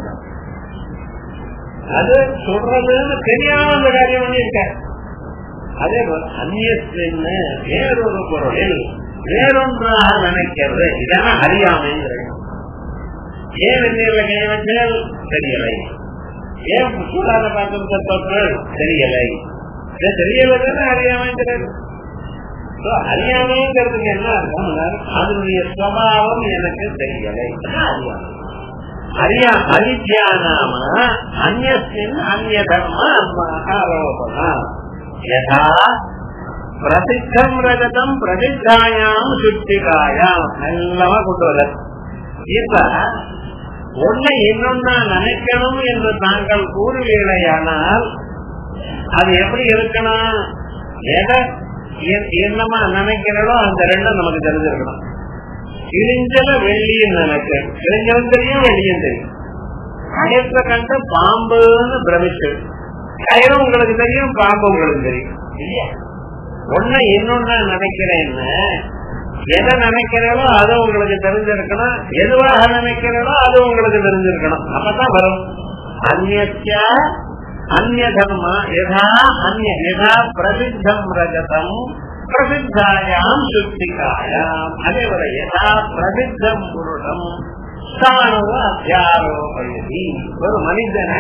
அது சொல்றதுன்னு தெரியாம அந்த காரியம் பண்ணியிருக்கேன் அதே போல அந்நியத்தின்னு வேறொரு பொருளில் வேறொன்றாக நினைக்கிறது இதெல்லாம் அறியாமைங்கிறது ஏன் வெந்நீர்ல கை வச்சால் தெரியலை ஏன் சூடாத பாத்திரத்தை தொற்றால் தெரியலை தெரியலன்னு அறியாமைங்கிறது அறியாமைங்கிறதுக்கு என்ன அர்த்தம் அதனுடைய சுவாவம் எனக்கு தெரியலை அறியாமை அறியா அவித்யானாம அந்நியின் அந்நிய தர்ம ஆரோபணா யதா பிரசித்தம் ரஜதம் பிரசித்தாயாம் சுத்திகாயாம் நல்லவா கொண்டு வர இப்ப ஒன்னை இன்னொன்னா நினைக்கணும் என்று தாங்கள் கூறுவீழையானால் அது எப்படி இருக்கணும் எதை என்னமா நினைக்கிறதோ அந்த ரெண்டும் நமக்கு தெரிஞ்சிருக்கணும் கிழிஞ்சல வெள்ளியும் நினைக்க கிழிஞ்சலும் தெரியும் வெள்ளியும் தெரியும் கயத்தை கண்டு பாம்புன்னு பிரமிச்சு கயிறும் உங்களுக்கு தெரியும் பாம்பு உங்களுக்கு தெரியும் இல்லையா ஒன்ன இன்னொன்னு நினைக்கிறேன்னு எதை நினைக்கிறீங்களோ அது உங்களுக்கு தெரிஞ்சிருக்கணும் எதுவாக நினைக்கிறீங்களோ அது உங்களுக்கு தெரிஞ்சிருக்கணும் அப்பதான் வரும் அந்நிய அந்நிய தர்மா யதா அந்நிய யதா பிரசித்தம் ரஜதம் பிரசித்தாயாம் சுத்திகாயாம் அதே போல யதா பிரசித்தம் புருஷம் ஸ்தானவ அத்தியாரோபயதி ஒரு மனிதனை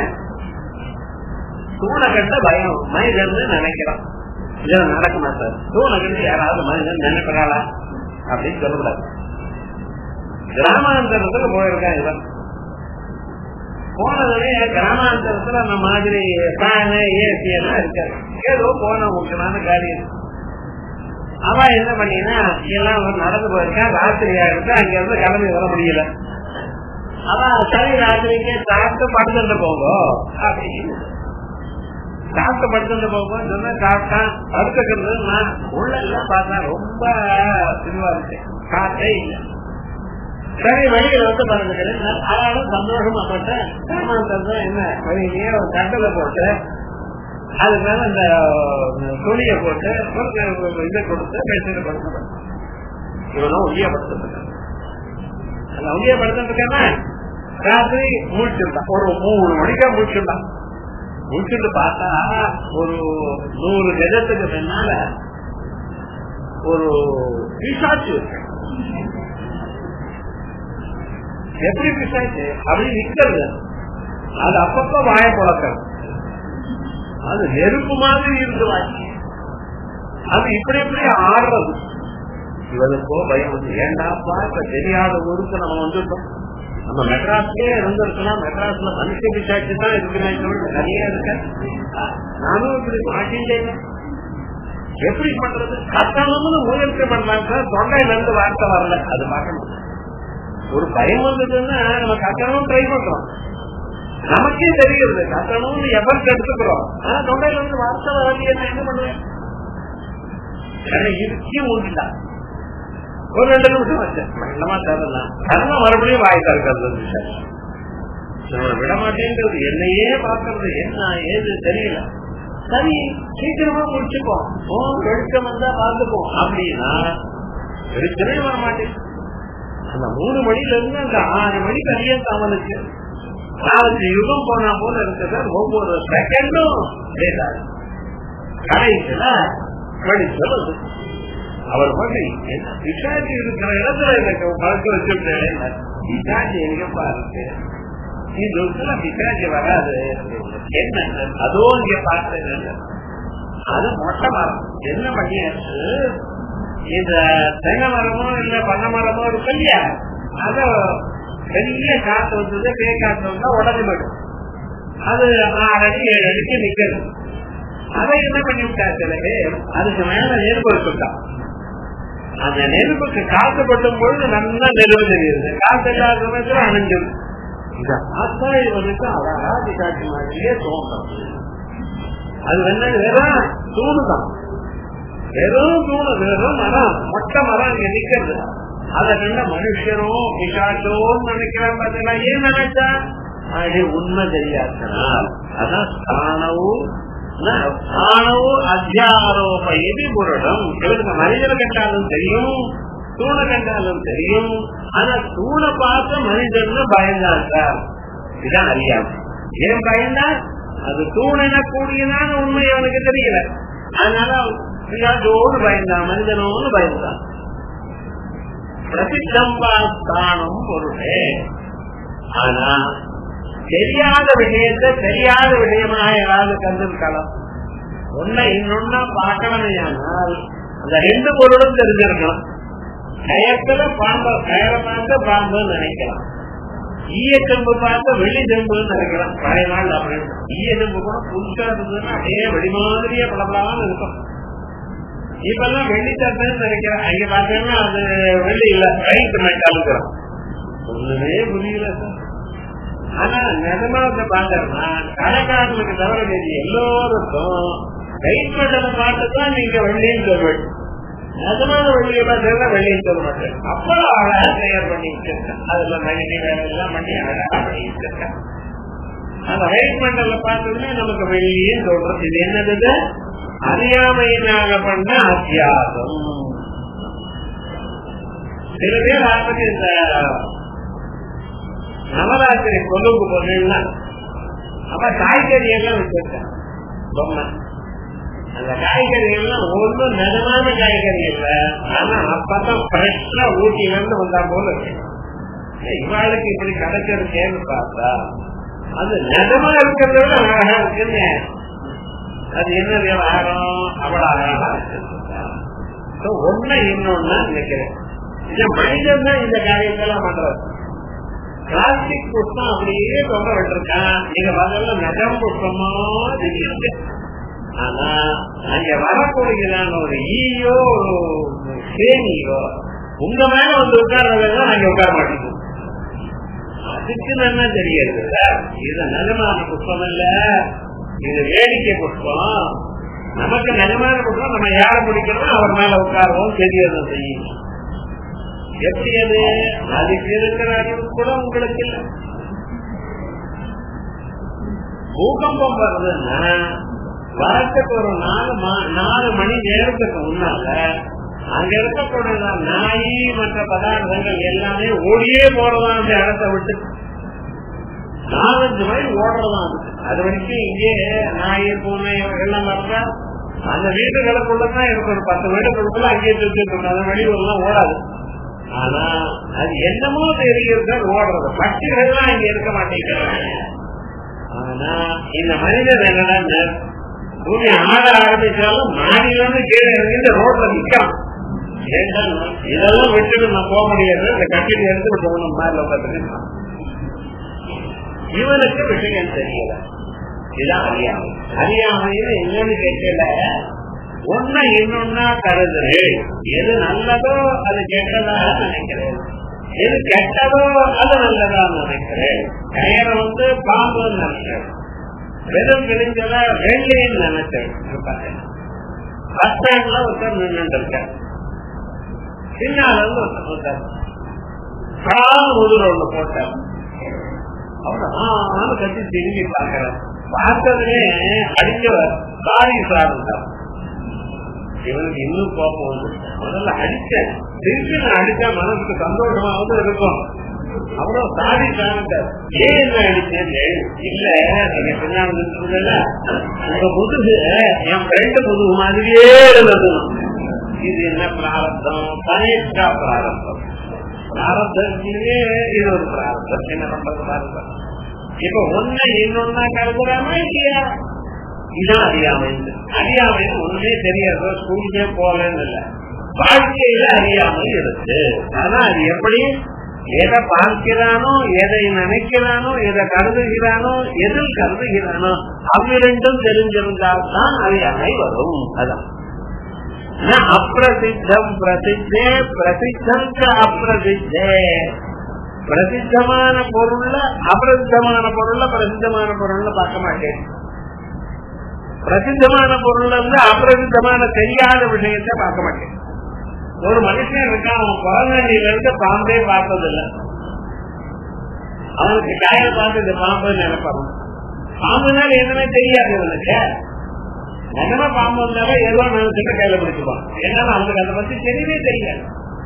தூணை கண்ட பயம் மனிதன் நினைக்கிறான் இதெல்லாம் நடக்க மாட்டார் தூணை கண்டு யாராவது மனிதன் நினைக்கிறாளா அப்படின்னு சொல்லக்கூடாது கிராமாந்தரத்துல போயிருக்கான் இவன் போனதுலே கிராமாந்தரத்துல அந்த மாதிரி ஃபேனு ஏசி எல்லாம் இருக்காது ஏதோ போன முக்கியமான காரியம் அவ என்ன பண்ணீங்கன்னா எல்லாம் நடந்து போயிருக்கான் ராத்திரியா இருக்கு அங்க இருந்து கிளம்பி வர முடியல அவன் சரி ராத்திரிக்கு சாப்பிட்டு படுத்துட்டு போங்க அப்படின்னு சாப்பிட்டு படுத்துட்டு போகும்போது சொன்னா சாப்பிட்டான் படுத்துக்கிறது நான் உள்ள எல்லாம் பார்த்தா ரொம்ப இதுவா இருக்கு காற்றே இல்லை சரி வழியில வந்து பறந்துக்கிறேன் ஆனாலும் சந்தோஷமா பட்டேன் கிராமாந்தரம் என்ன வழியிலேயே ஒரு கண்டல போட்டு அது மேல இந்த துணியை போட்டு இதை கொடுத்து பேசிட்டு படுத்து இவனும் ஒல்லியா படுத்துருக்கான் அந்த ஒல்லியா படுத்துருக்கான ராத்திரி முடிச்சிருந்தான் ஒரு மூணு மணிக்கா முடிச்சிருந்தான் முடிச்சுட்டு பார்த்தா ஒரு நூறு கஜத்துக்கு பின்னால ஒரு பிசாச்சு எப்படி பிசாச்சு அப்படி நிக்கிறது அது அப்பப்ப வாய புழக்கிறது அது நெருப்பு மாதிரி இருக்கு வாங்கி அது இப்படி இப்படி ஆடுறது இவனுக்கோ பயம் வந்து ஏண்டாப்பா இப்ப தெரியாத ஊருக்கு நம்ம வந்துட்டோம் நம்ம மெட்ராஸ்லயே இருந்திருக்கலாம் மெட்ராஸ்ல மனுஷ பிசாட்சி தான் இருக்குன்னு நிறைய இருக்க நானும் இப்படி மாட்டிட்டேன் எப்படி பண்றது கத்தணும்னு முயற்சி பண்ணாங்க தொண்டையில இருந்து வார்த்தை வரல அது பார்க்கணும் ஒரு பயம் வந்ததுன்னா நம்ம கத்தணும் ட்ரை பண்றோம் நமக்கே தெரிகிறது கத்தணும்னு எவருக்கு எடுத்துக்கிறோம் ஆனா தொண்டையில இருந்து வார்த்தை வரலையே நான் என்ன பண்ணுவேன் இருக்கியும் உண்டுதான் ஒரு ரெண்டு நிமிஷம் வச்சேன் என்னமா தரலாம் கர்மம் மறுபடியும் வாய் தரக்கிறது நம்மளை விட மாட்டேங்கிறது என்னையே பாக்குறது என்ன ஏது தெரியல சரி சீக்கிரமா முடிச்சுப்போம் ஓ வெளிச்சம் வந்தா பார்த்துப்போம் அப்படின்னா வெளிச்சமே வர மாட்டேங்குது அந்த மூணு மணில இருந்து அந்த ஆறு மணிக்கு அதிகம் அவனுக்கு நாலஞ்சு யுகம் போனா போல இருக்கிற ஒவ்வொரு செகண்டும் கடைசியில வெளிச்சம் வந்து அவர் பண்ணி பிசாச்சி இருக்கிற இடத்துல எனக்கு பழக்க வச்சுட்டேன் பிசாச்சி எங்கப்பா இருக்கு இந்த பிசாச்சி வராது என்ன அதோ இங்க பார்த்தேன் அது மொட்டை மரம் என்ன பண்ணியாச்சு இந்த தென்னை மரமோ இல்ல பண்ண மரமோ இருக்கு இல்லையா அத பெரிய காத்து வந்தது பேய் காத்து வந்தா உடனே போயிடும் அது ஆறு அடி ஏழு அடிக்கு நிக்கிறது அதை என்ன பண்ணி விட்டாச்சு அதுக்கு மேல நெருப்பு வச்சுட்டான் அந்த நெருப்புக்கு காத்து பட்டும் பொழுது நல்லா நெருப்பு தெரியுது காத்து இல்லாத சமயத்துல அணைஞ்சிடும் இந்த ஆத்தா இவனுக்கு அழகா காட்சி மாதிரியே தோன்றும் அது என்ன வெறும் தூணுதான் வெறும் தூணு வெறும் மரம் மொட்டை மரம் இங்க நிக்கிறது அதை கண்ட மனுஷரும் பிசாச்சோன்னு நினைக்கிறான் பார்த்தீங்களா ஏன் நினைச்சா அது உண்மை தெரியாதனால் அதான் ஸ்தானவும் ஸ்தானவு அத்தியாரோப எதி புரடம் இவருக்கு மனிதனை கண்டாலும் தெரியும் தூண கண்டாலும் தெரியும் ஆனா தூணை பார்த்த மனிதன் பயந்தான் சார் இதான் அறியாம ஏன் பயந்தா அது தூணென கூடியதான உண்மை அவனுக்கு தெரியல அதனால பிரியாஜோடு பயந்தான் மனிதனோடு பயந்தான் பிரசித்தம்பாஸ்தானம் பொருளே ஆனா தெரியாத விஷயத்தை தெரியாத விஷயமாக யாராவது கண்டிருக்கலாம் ஒன்ன இன்னொன்னா பார்க்கணுமே ஆனால் அந்த ரெண்டு பொருளும் தெரிஞ்சிருக்கணும் கயத்துல பாம்பு கயரை பார்த்து பாம்புன்னு நினைக்கலாம் ஈய செம்பு பார்த்து வெள்ளி செம்புன்னு நினைக்கலாம் பழைய நாள் அப்படின்னு ஈய செம்பு கூட புதுசா இருந்ததுன்னா அப்படியே வெடி மாதிரியே படப்படாமல் இருக்கும் இப்பெல்லாம் வெள்ளி தட்டுன்னு நினைக்கிறேன் அங்க பாத்தீங்கன்னா அது வெள்ளி இல்ல ரைட் மெட்டாலுங்கிறோம் ஒண்ணுமே புரியல சார் ஆனா நிஜமானத்தை பாக்கறனா கடைக்காரனுக்கு தவிர வேண்டிய எல்லோருக்கும் ரைட் மெட்டலை பார்த்து தான் நீங்க வெள்ளின்னு சொல்லுவேன் நிஜமான வெள்ளியை பார்த்தா வெள்ளின்னு சொல்ல மாட்டேன் அவ்வளவு அழகா தயார் பண்ணி வச்சிருக்கேன் அதுல மகிழ்ச்சி வேலை எல்லாம் பண்ணி அழகா பண்ணி வச்சிருக்கேன் அந்த ரைட் மெட்டல்ல பார்த்ததுமே நமக்கு வெள்ளின்னு சொல்றோம் இது என்னது அறியாமையினால பண்ண அத்தியாசம் சில பேர் ஆரம்பிச்சு இந்த நவராத்திரி கொழும்பு போனீங்கன்னா அப்ப காய்கறி எல்லாம் வச்சிருக்கேன் பொம்மை அந்த காய்கறி எல்லாம் ஒன்றும் நிஜமான காய்கறி இல்ல ஆனா அப்பதான் ஃப்ரெஷ்ஷா ஊட்டில இருந்து வந்தா போல இருக்கு இவாளுக்கு இப்படி கிடைச்சிருக்கேன்னு பார்த்தா அது நிஜமா இருக்கிறத விட அழகா இருக்குன்னு அது என்ன விவகாரம் அவ்வளவு அழகா இருக்கு ஒண்ணு இன்னொன்னு நினைக்கிறேன் இந்த மனிதன் தான் இந்த காரியத்தெல்லாம் பண்றது பிளாஸ்டிக் புஷ்பம் அப்படியே தொங்க விட்டுருக்கான் நீங்க பதில நகம் புஷ்பமா தெரியுது ஆனா அங்க வரக்கூடியதான ஒரு ஈயோ ஒரு சேனியோ உங்க மேல வந்து உட்கார்றதெல்லாம் அங்க உட்கார மாட்டேங்குது அதுக்கு நல்லா தெரியுது இது நிஜமான புஷ்பம் இல்ல இது வேடிக்கை புஷ்பம் நமக்கு நிஜமான புஷ்பம் நம்ம யார பிடிக்கணும் அவர் மேல உட்காருவோம் தெரியாது செய்யும் எப்படி அது அதுக்கு இருக்கிற அறிவு கூட உங்களுக்கு இல்ல பூகம்பம் வருதுன்னா வரத்துக்கு ஒரு நாலு நாலு மணி நேரத்துக்கு முன்னால அங்க இருக்கக்கூடிய நாய் மற்ற பதார்த்தங்கள் எல்லாமே ஓடியே போறதா அந்த இடத்த விட்டு நாலஞ்சு மைல் ஓடுறதா அது வரைக்கும் இங்கே நாய் பூனை எல்லாம் வர்றா அந்த வீடுகளுக்குள்ளதான் இருக்கு ஒரு பத்து வீடுகளுக்குள்ள அங்கேயே சுத்திட்டு அது வெளியூர்லாம் ஓடாது ஆனா அது என்னமோ தெரிகிறது ஓடுறது பட்சிகள்லாம் இங்க இருக்க மாட்டேங்கிறாங்க ஆனா இந்த மனிதன் என்னடா பூமி ஆட ஆரம்பிச்சாலும் மாடியிலிருந்து கீழே இறங்கி இந்த ரோட்ல நிக்கலாம் ஏன்டா இதெல்லாம் விட்டுட்டு நான் போக முடியாது இந்த கட்டிட்டு எடுத்து போகணும் மாதிரி உட்காந்துட்டு இவனுக்கு விஷயம் தெரியல இதான் அறியாமை அறியாமைன்னு என்னன்னு கேட்கல ஒன்ன இன்னொன்னா கருதுரு எது நல்லதோ அது கெட்டதா நினைக்கிறேன் எது கெட்டதோ அது நல்லதா நினைக்கிறேன் கயரை வந்து பாம்பு நினைக்கிறேன் வெறும் விரிஞ்சத வெள்ளின்னு நினைச்சேன் பஸ் ஸ்டாண்ட்ல ஒருத்தர் நின்று இருக்கார் பின்னால இருந்து ஒருத்தர் இருக்கார் கால் முதுல ஒண்ணு போட்டார் அவனு கட்டி திரும்பி பாக்குறேன் பார்த்ததுலே அடிச்சவர் சாரி சார் இவனுக்கு இன்னும் கோபம் வந்து முதல்ல அடிச்சேன் திருப்பி நான் அடிச்சா மனசுக்கு சந்தோஷமாவது இருக்கும் அவ்வளவு சாரி சார்ந்தார் ஏன் என்ன அடிச்சேன் இல்ல நீங்க பின்னாடி உங்க முதுகு என் ஃப்ரெண்டு முதுகு மாதிரியே இருந்தது இது என்ன பிராரப்தம் கனேஷ்டா பிராரப்தம் பிராரப்தத்திலே இது ஒரு பிராரப்தம் என்ன பண்றது பாருங்க இப்ப ஒண்ணு இன்னொன்னா கருதுறாமா இல்லையா இதான் அறியாமை அறியாமை ஒண்ணுமே தெரியாது ஸ்கூலுக்கே போகலன்னு இல்ல வாழ்க்கையில அறியாமை இருக்கு ஆனா அது எப்படி எதை பார்க்கிறானோ எதை நினைக்கிறானோ எதை கருதுகிறானோ எதில் கருதுகிறானோ அவ்விரண்டும் தெரிஞ்சிருந்தால் தான் அறியாமை வரும் அதான் அப்பிரசித்தம் பிரசித்தே பிரசித்தம் அப்பிரசித்தே பிரசித்தமான பொருள்ல அபிரசித்தமான பொருள்ல பிரசித்தமான பொருள்னு பார்க்க மாட்டேன் பிரசித்தமான பொருள்ல இருந்து அபிரசித்தமான தெரியாத விஷயத்தை பார்க்க மாட்டேன் ஒரு மனுஷன் இருக்கான் அவன் குழந்தையில இருந்து பாம்பே பார்த்ததில்லை அவனுக்கு காய பார்த்து இந்த பாம்பு நினைப்பான் பாம்புனால எதுவுமே தெரியாது இவனுக்கு நிஜமா பாம்பு வந்தாலும் ஏதோ நினைச்சுட்டு கையில பிடிச்சுப்பான் ஏன்னா அவனுக்கு அதை பத்தி தெரியவே தெரியாது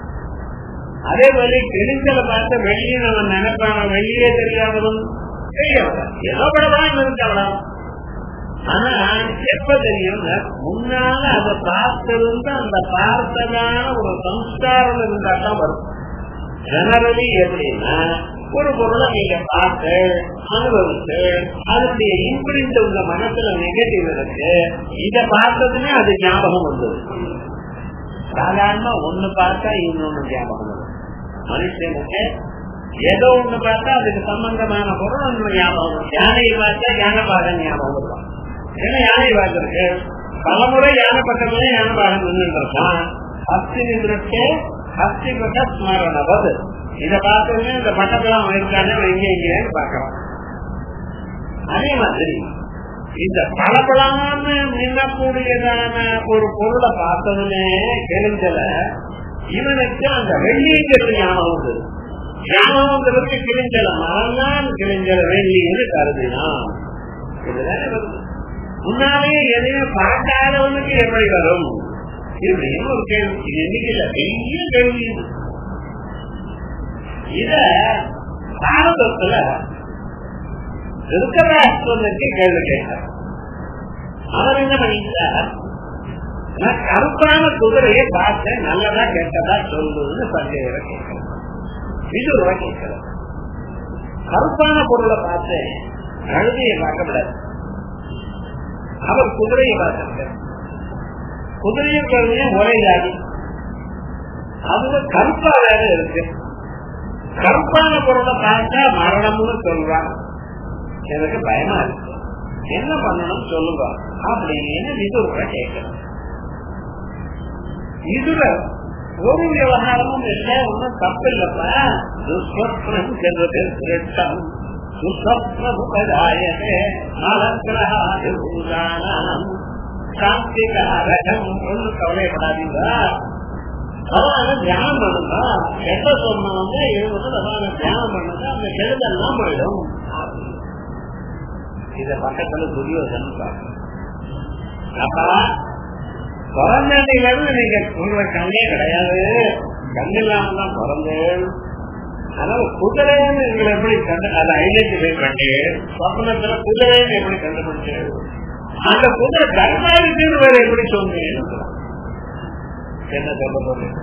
அதே மாதிரி கிழிஞ்சல பார்த்து வெள்ளியை நம்ம நினைப்பான வெள்ளியே தெரியாதவன் தெரியாத ஏதோ படலாம் இருக்கலாம் ஆனா எப்ப தெரியும் முன்னால அதை பார்த்திருந்து அந்த பார்த்ததான ஒரு சம்ஸ்காரம் இருந்தா தான் வரும் ஜெனரலி எப்படின்னா ஒரு பொருளை நீங்க பார்த்து அனுபவிச்சு அதனுடைய இம்பிரிண்ட் உங்க மனசுல நெகட்டிவ் இருக்கு இத பார்த்ததுமே அது ஞாபகம் வந்தது சாதாரணமா ஒண்ணு பார்த்தா இன்னொன்னு ஞாபகம் வரும் மனுஷனுக்கு ஏதோ ஒண்ணு பார்த்தா அதுக்கு சம்பந்தமான பொருள் ஒன்று ஞாபகம் வரும் யானையை பார்த்தா யானை பாகம் ஞாபகம் வரும் ஏன்னா யானை பார்த்திருக்கு பலமுறை யானை பக்கத்துல யானை பாகம் நின்று இருக்கான் ஹஸ்தி நின்றுட்டு ஹஸ்தி பட்ட ஸ்மரண பது இத பார்த்தோன்னே இந்த பட்டத்தெல்லாம் இருக்கானே இங்க இங்கேன்னு பாக்கலாம் அதே மாதிரி இந்த பளபளான்னு நின்னக்கூடியதான ஒரு பொருளை பார்த்ததுமே கிழிஞ்சல இவனுக்கு அந்த வெள்ளிங்கிறது ஞாபகம் வந்தது ஞாபகம் வந்ததுக்கு கிழிஞ்சல மறந்தான் கிழிஞ்சல வெள்ளின்னு கருதினான் இதுதானே வருது முன்னாலே எதையும் பார்க்காதவனுக்கு எப்படி வரும் இப்படின்னு ஒரு கேள்வி இது என்னைக்கு இல்ல பெரிய கேள்வி இது இத பாரதத்துல திருக்கராஷ்டிரனுக்கு கேள்வி கேட்டார் அவர் என்ன பண்ணிட்டார் நான் கருப்பான குதிரையை பார்த்தேன் நல்லதா கெட்டதா சொல்லுன்னு சந்தேக கேட்கிறேன் விதுரவ கேட்கிறேன் கருப்பான பொருளை பார்த்தேன் கழுதையை பார்க்கப்படாது அவர் குதிரையை பார்த்திருக்கார் குதிரையும் கழுதையும் ஒரே ஜாதி அதுல கருப்பா வேற இருக்கு கருப்பான பொருளை பார்த்தா மரணம்னு சொல்றான் எனக்கு பயமா இருக்கு என்ன பண்ணணும் சொல்லுங்க அப்படின்னு விதுர கேட்கிறேன் இதுல ஒரு விவகாரமும் இல்லை ஒன்றும் தப்பு இல்லப்பா துஸ்வப்னம் செல்வது திருட்டம் சுஸ்வப்னமுபதாயதே அலங்கிரகாதிபூதானம் சாந்திகாரகம் ஒன்று கவலைப்படாதீங்க பகவான தியானம் பண்ணுங்க எந்த சொன்ன வந்து எழுபது பகவான தியானம் பண்ணுங்க அந்த கெடுதெல்லாம் போயிடும் இத பக்கத்துல துரியோதனம் அப்பா பிறந்ததிலிருந்து நீங்க சொல்ற கண்ணே கிடையாது கண் இல்லாம தான் பிறந்தேன் அதனால குதிரைன்னு எங்களை எப்படி கண்டு அதை ஐடென்டிஃபை பண்ணி சொப்பனத்துல குதிரைன்னு எப்படி கண்டுபிடிச்சு அந்த குதிரை கர்மாவுக்குன்னு வேற எப்படி சொன்னீங்க என்ன சொல்ல போறீங்க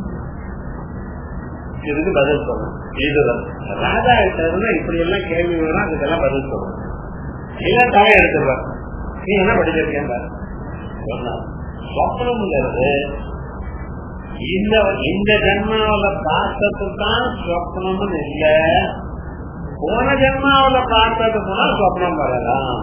இதுக்கு பதில் சொல்லணும் இதுதான் ராஜா கிட்ட இருந்து இப்படி எல்லாம் கேள்வி வேணும் அதுக்கெல்லாம் பதில் சொல்லணும் இல்ல தலை எடுத்துருவார் நீ என்ன படிச்சிருக்கேன் சொப்னம்ங்கிறது இந்த இந்த ஜென்மாவில பார்த்தது தான் சொப்னம்னு இல்ல போன ஜென்மாவில பார்த்தது கூட சொப்னம் வரலாம்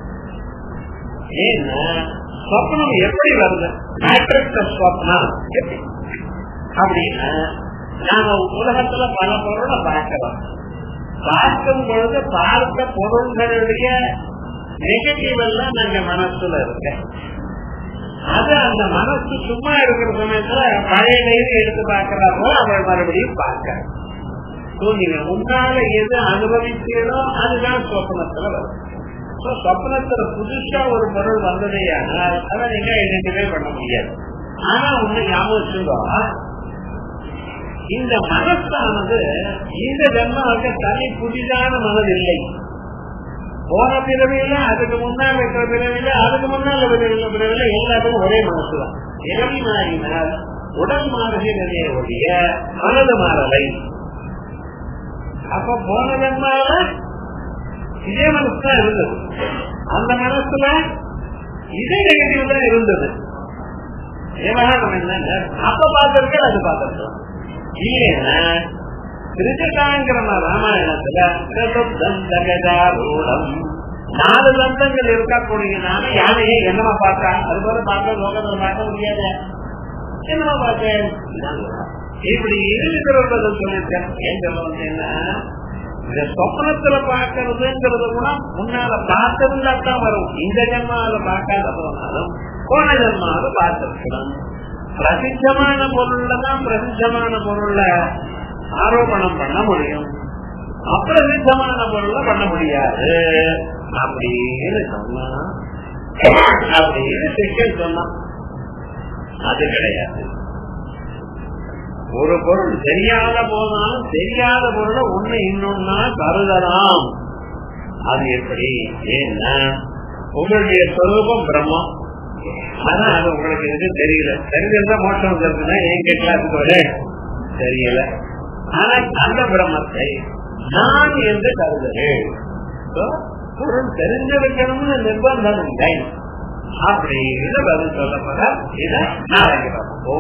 ஏன்னா சொப்னம் எப்படி வருது ஸ்வப்னம் அப்படின்னா நாம உலகத்துல பல பொருளை பார்க்கிறோம் பார்க்கும் பொழுது பார்த்த பொருள்களுடைய நெகட்டிவ் எல்லாம் நாங்க மனசுல இருக்க அது அந்த மனசு சும்மா இருக்கிற சமயத்துல பழைய டைரி எடுத்து பார்க்கிறாரோ அவள் மறுபடியும் பார்க்க நீங்க முன்னால எது அனுபவிச்சீங்களோ அதுதான் சொப்னத்துல வரும் சொப்னத்துல புதுசா ஒரு பொருள் வந்ததே ஆனால் அதை நீங்க ஐடென்டிஃபை பண்ண முடியாது ஆனா ஒண்ணு ஞாபகம் இந்த மனசானது இந்த ஜென்மாவுக்கு தனி புதிதான மனது இல்லை போன பிறவியில அதுக்கு முன்னால் இருக்கிற பிறவியில அதுக்கு முன்னால் இருக்கிற பிறவியில எல்லாத்துக்கும் ஒரே மனசுதான் பிறவி மாறினால் உடல் மாறுகிறதே ஒழிய மனது மாறலை அப்ப போன ஜென்மாவில இதே மனசு தான் இருந்தது அந்த மனசுல இதே நெகட்டிவ் தான் இருந்தது விவகாரம் என்னங்க அப்ப பார்த்திருக்க அது பார்த்திருக்கலாம் இல்லைன்னா திருச்சட்டாங்கிற ராமாயணத்துல நாலு தந்தங்கள் இருக்கக்கூடியனால யானையை என்னமா பார்த்தா அது போல பார்க்க லோகத்துல பார்க்க முடியாது என்னமா பார்த்தேன் இப்படி இருக்கிறத சொல்லிருக்கேன் ஏன் சொல்ல வந்தேன்னா இந்த சொப்னத்துல பாக்குறதுங்கிறது கூட முன்னால பார்த்திருந்தா தான் வரும் இந்த ஜென்மாவில பார்க்காத போனாலும் போன ஜென்மாவில பார்த்திருக்கணும் பிரசித்தமான பொருள்ல தான் பிரசித்தமான பொருள்ல ஆரோபணம் பண்ண முடியும் அப்பிரசித்தமான பொருள்ல பண்ண முடியாது அப்படின்னு சொன்னா அப்படின்னு சிக்கல் சொன்னான் அது கிடையாது ஒரு பொருள் தெரியாத போனாலும் தெரியாத பொருளை ஒண்ணு இன்னொன்னா கருதலாம் அது எப்படி ஏன்னா உங்களுடைய சொரூபம் பிரம்மம் ஆனா அது உங்களுக்கு எது தெரியல தெரிஞ்சிருந்தா மோட்சம் வந்துருக்குன்னா எங்க கிளாஸுக்கு வர தெரியல ஆனா அந்த பிரம்மத்தை நான் என்று கருதுகிறேன் பொருள் தெரிஞ்சிருக்கணும்னு நிர்பந்தம் இல்லை அப்படின்னு பதில் சொல்லப்பட இதை நாளைக்கு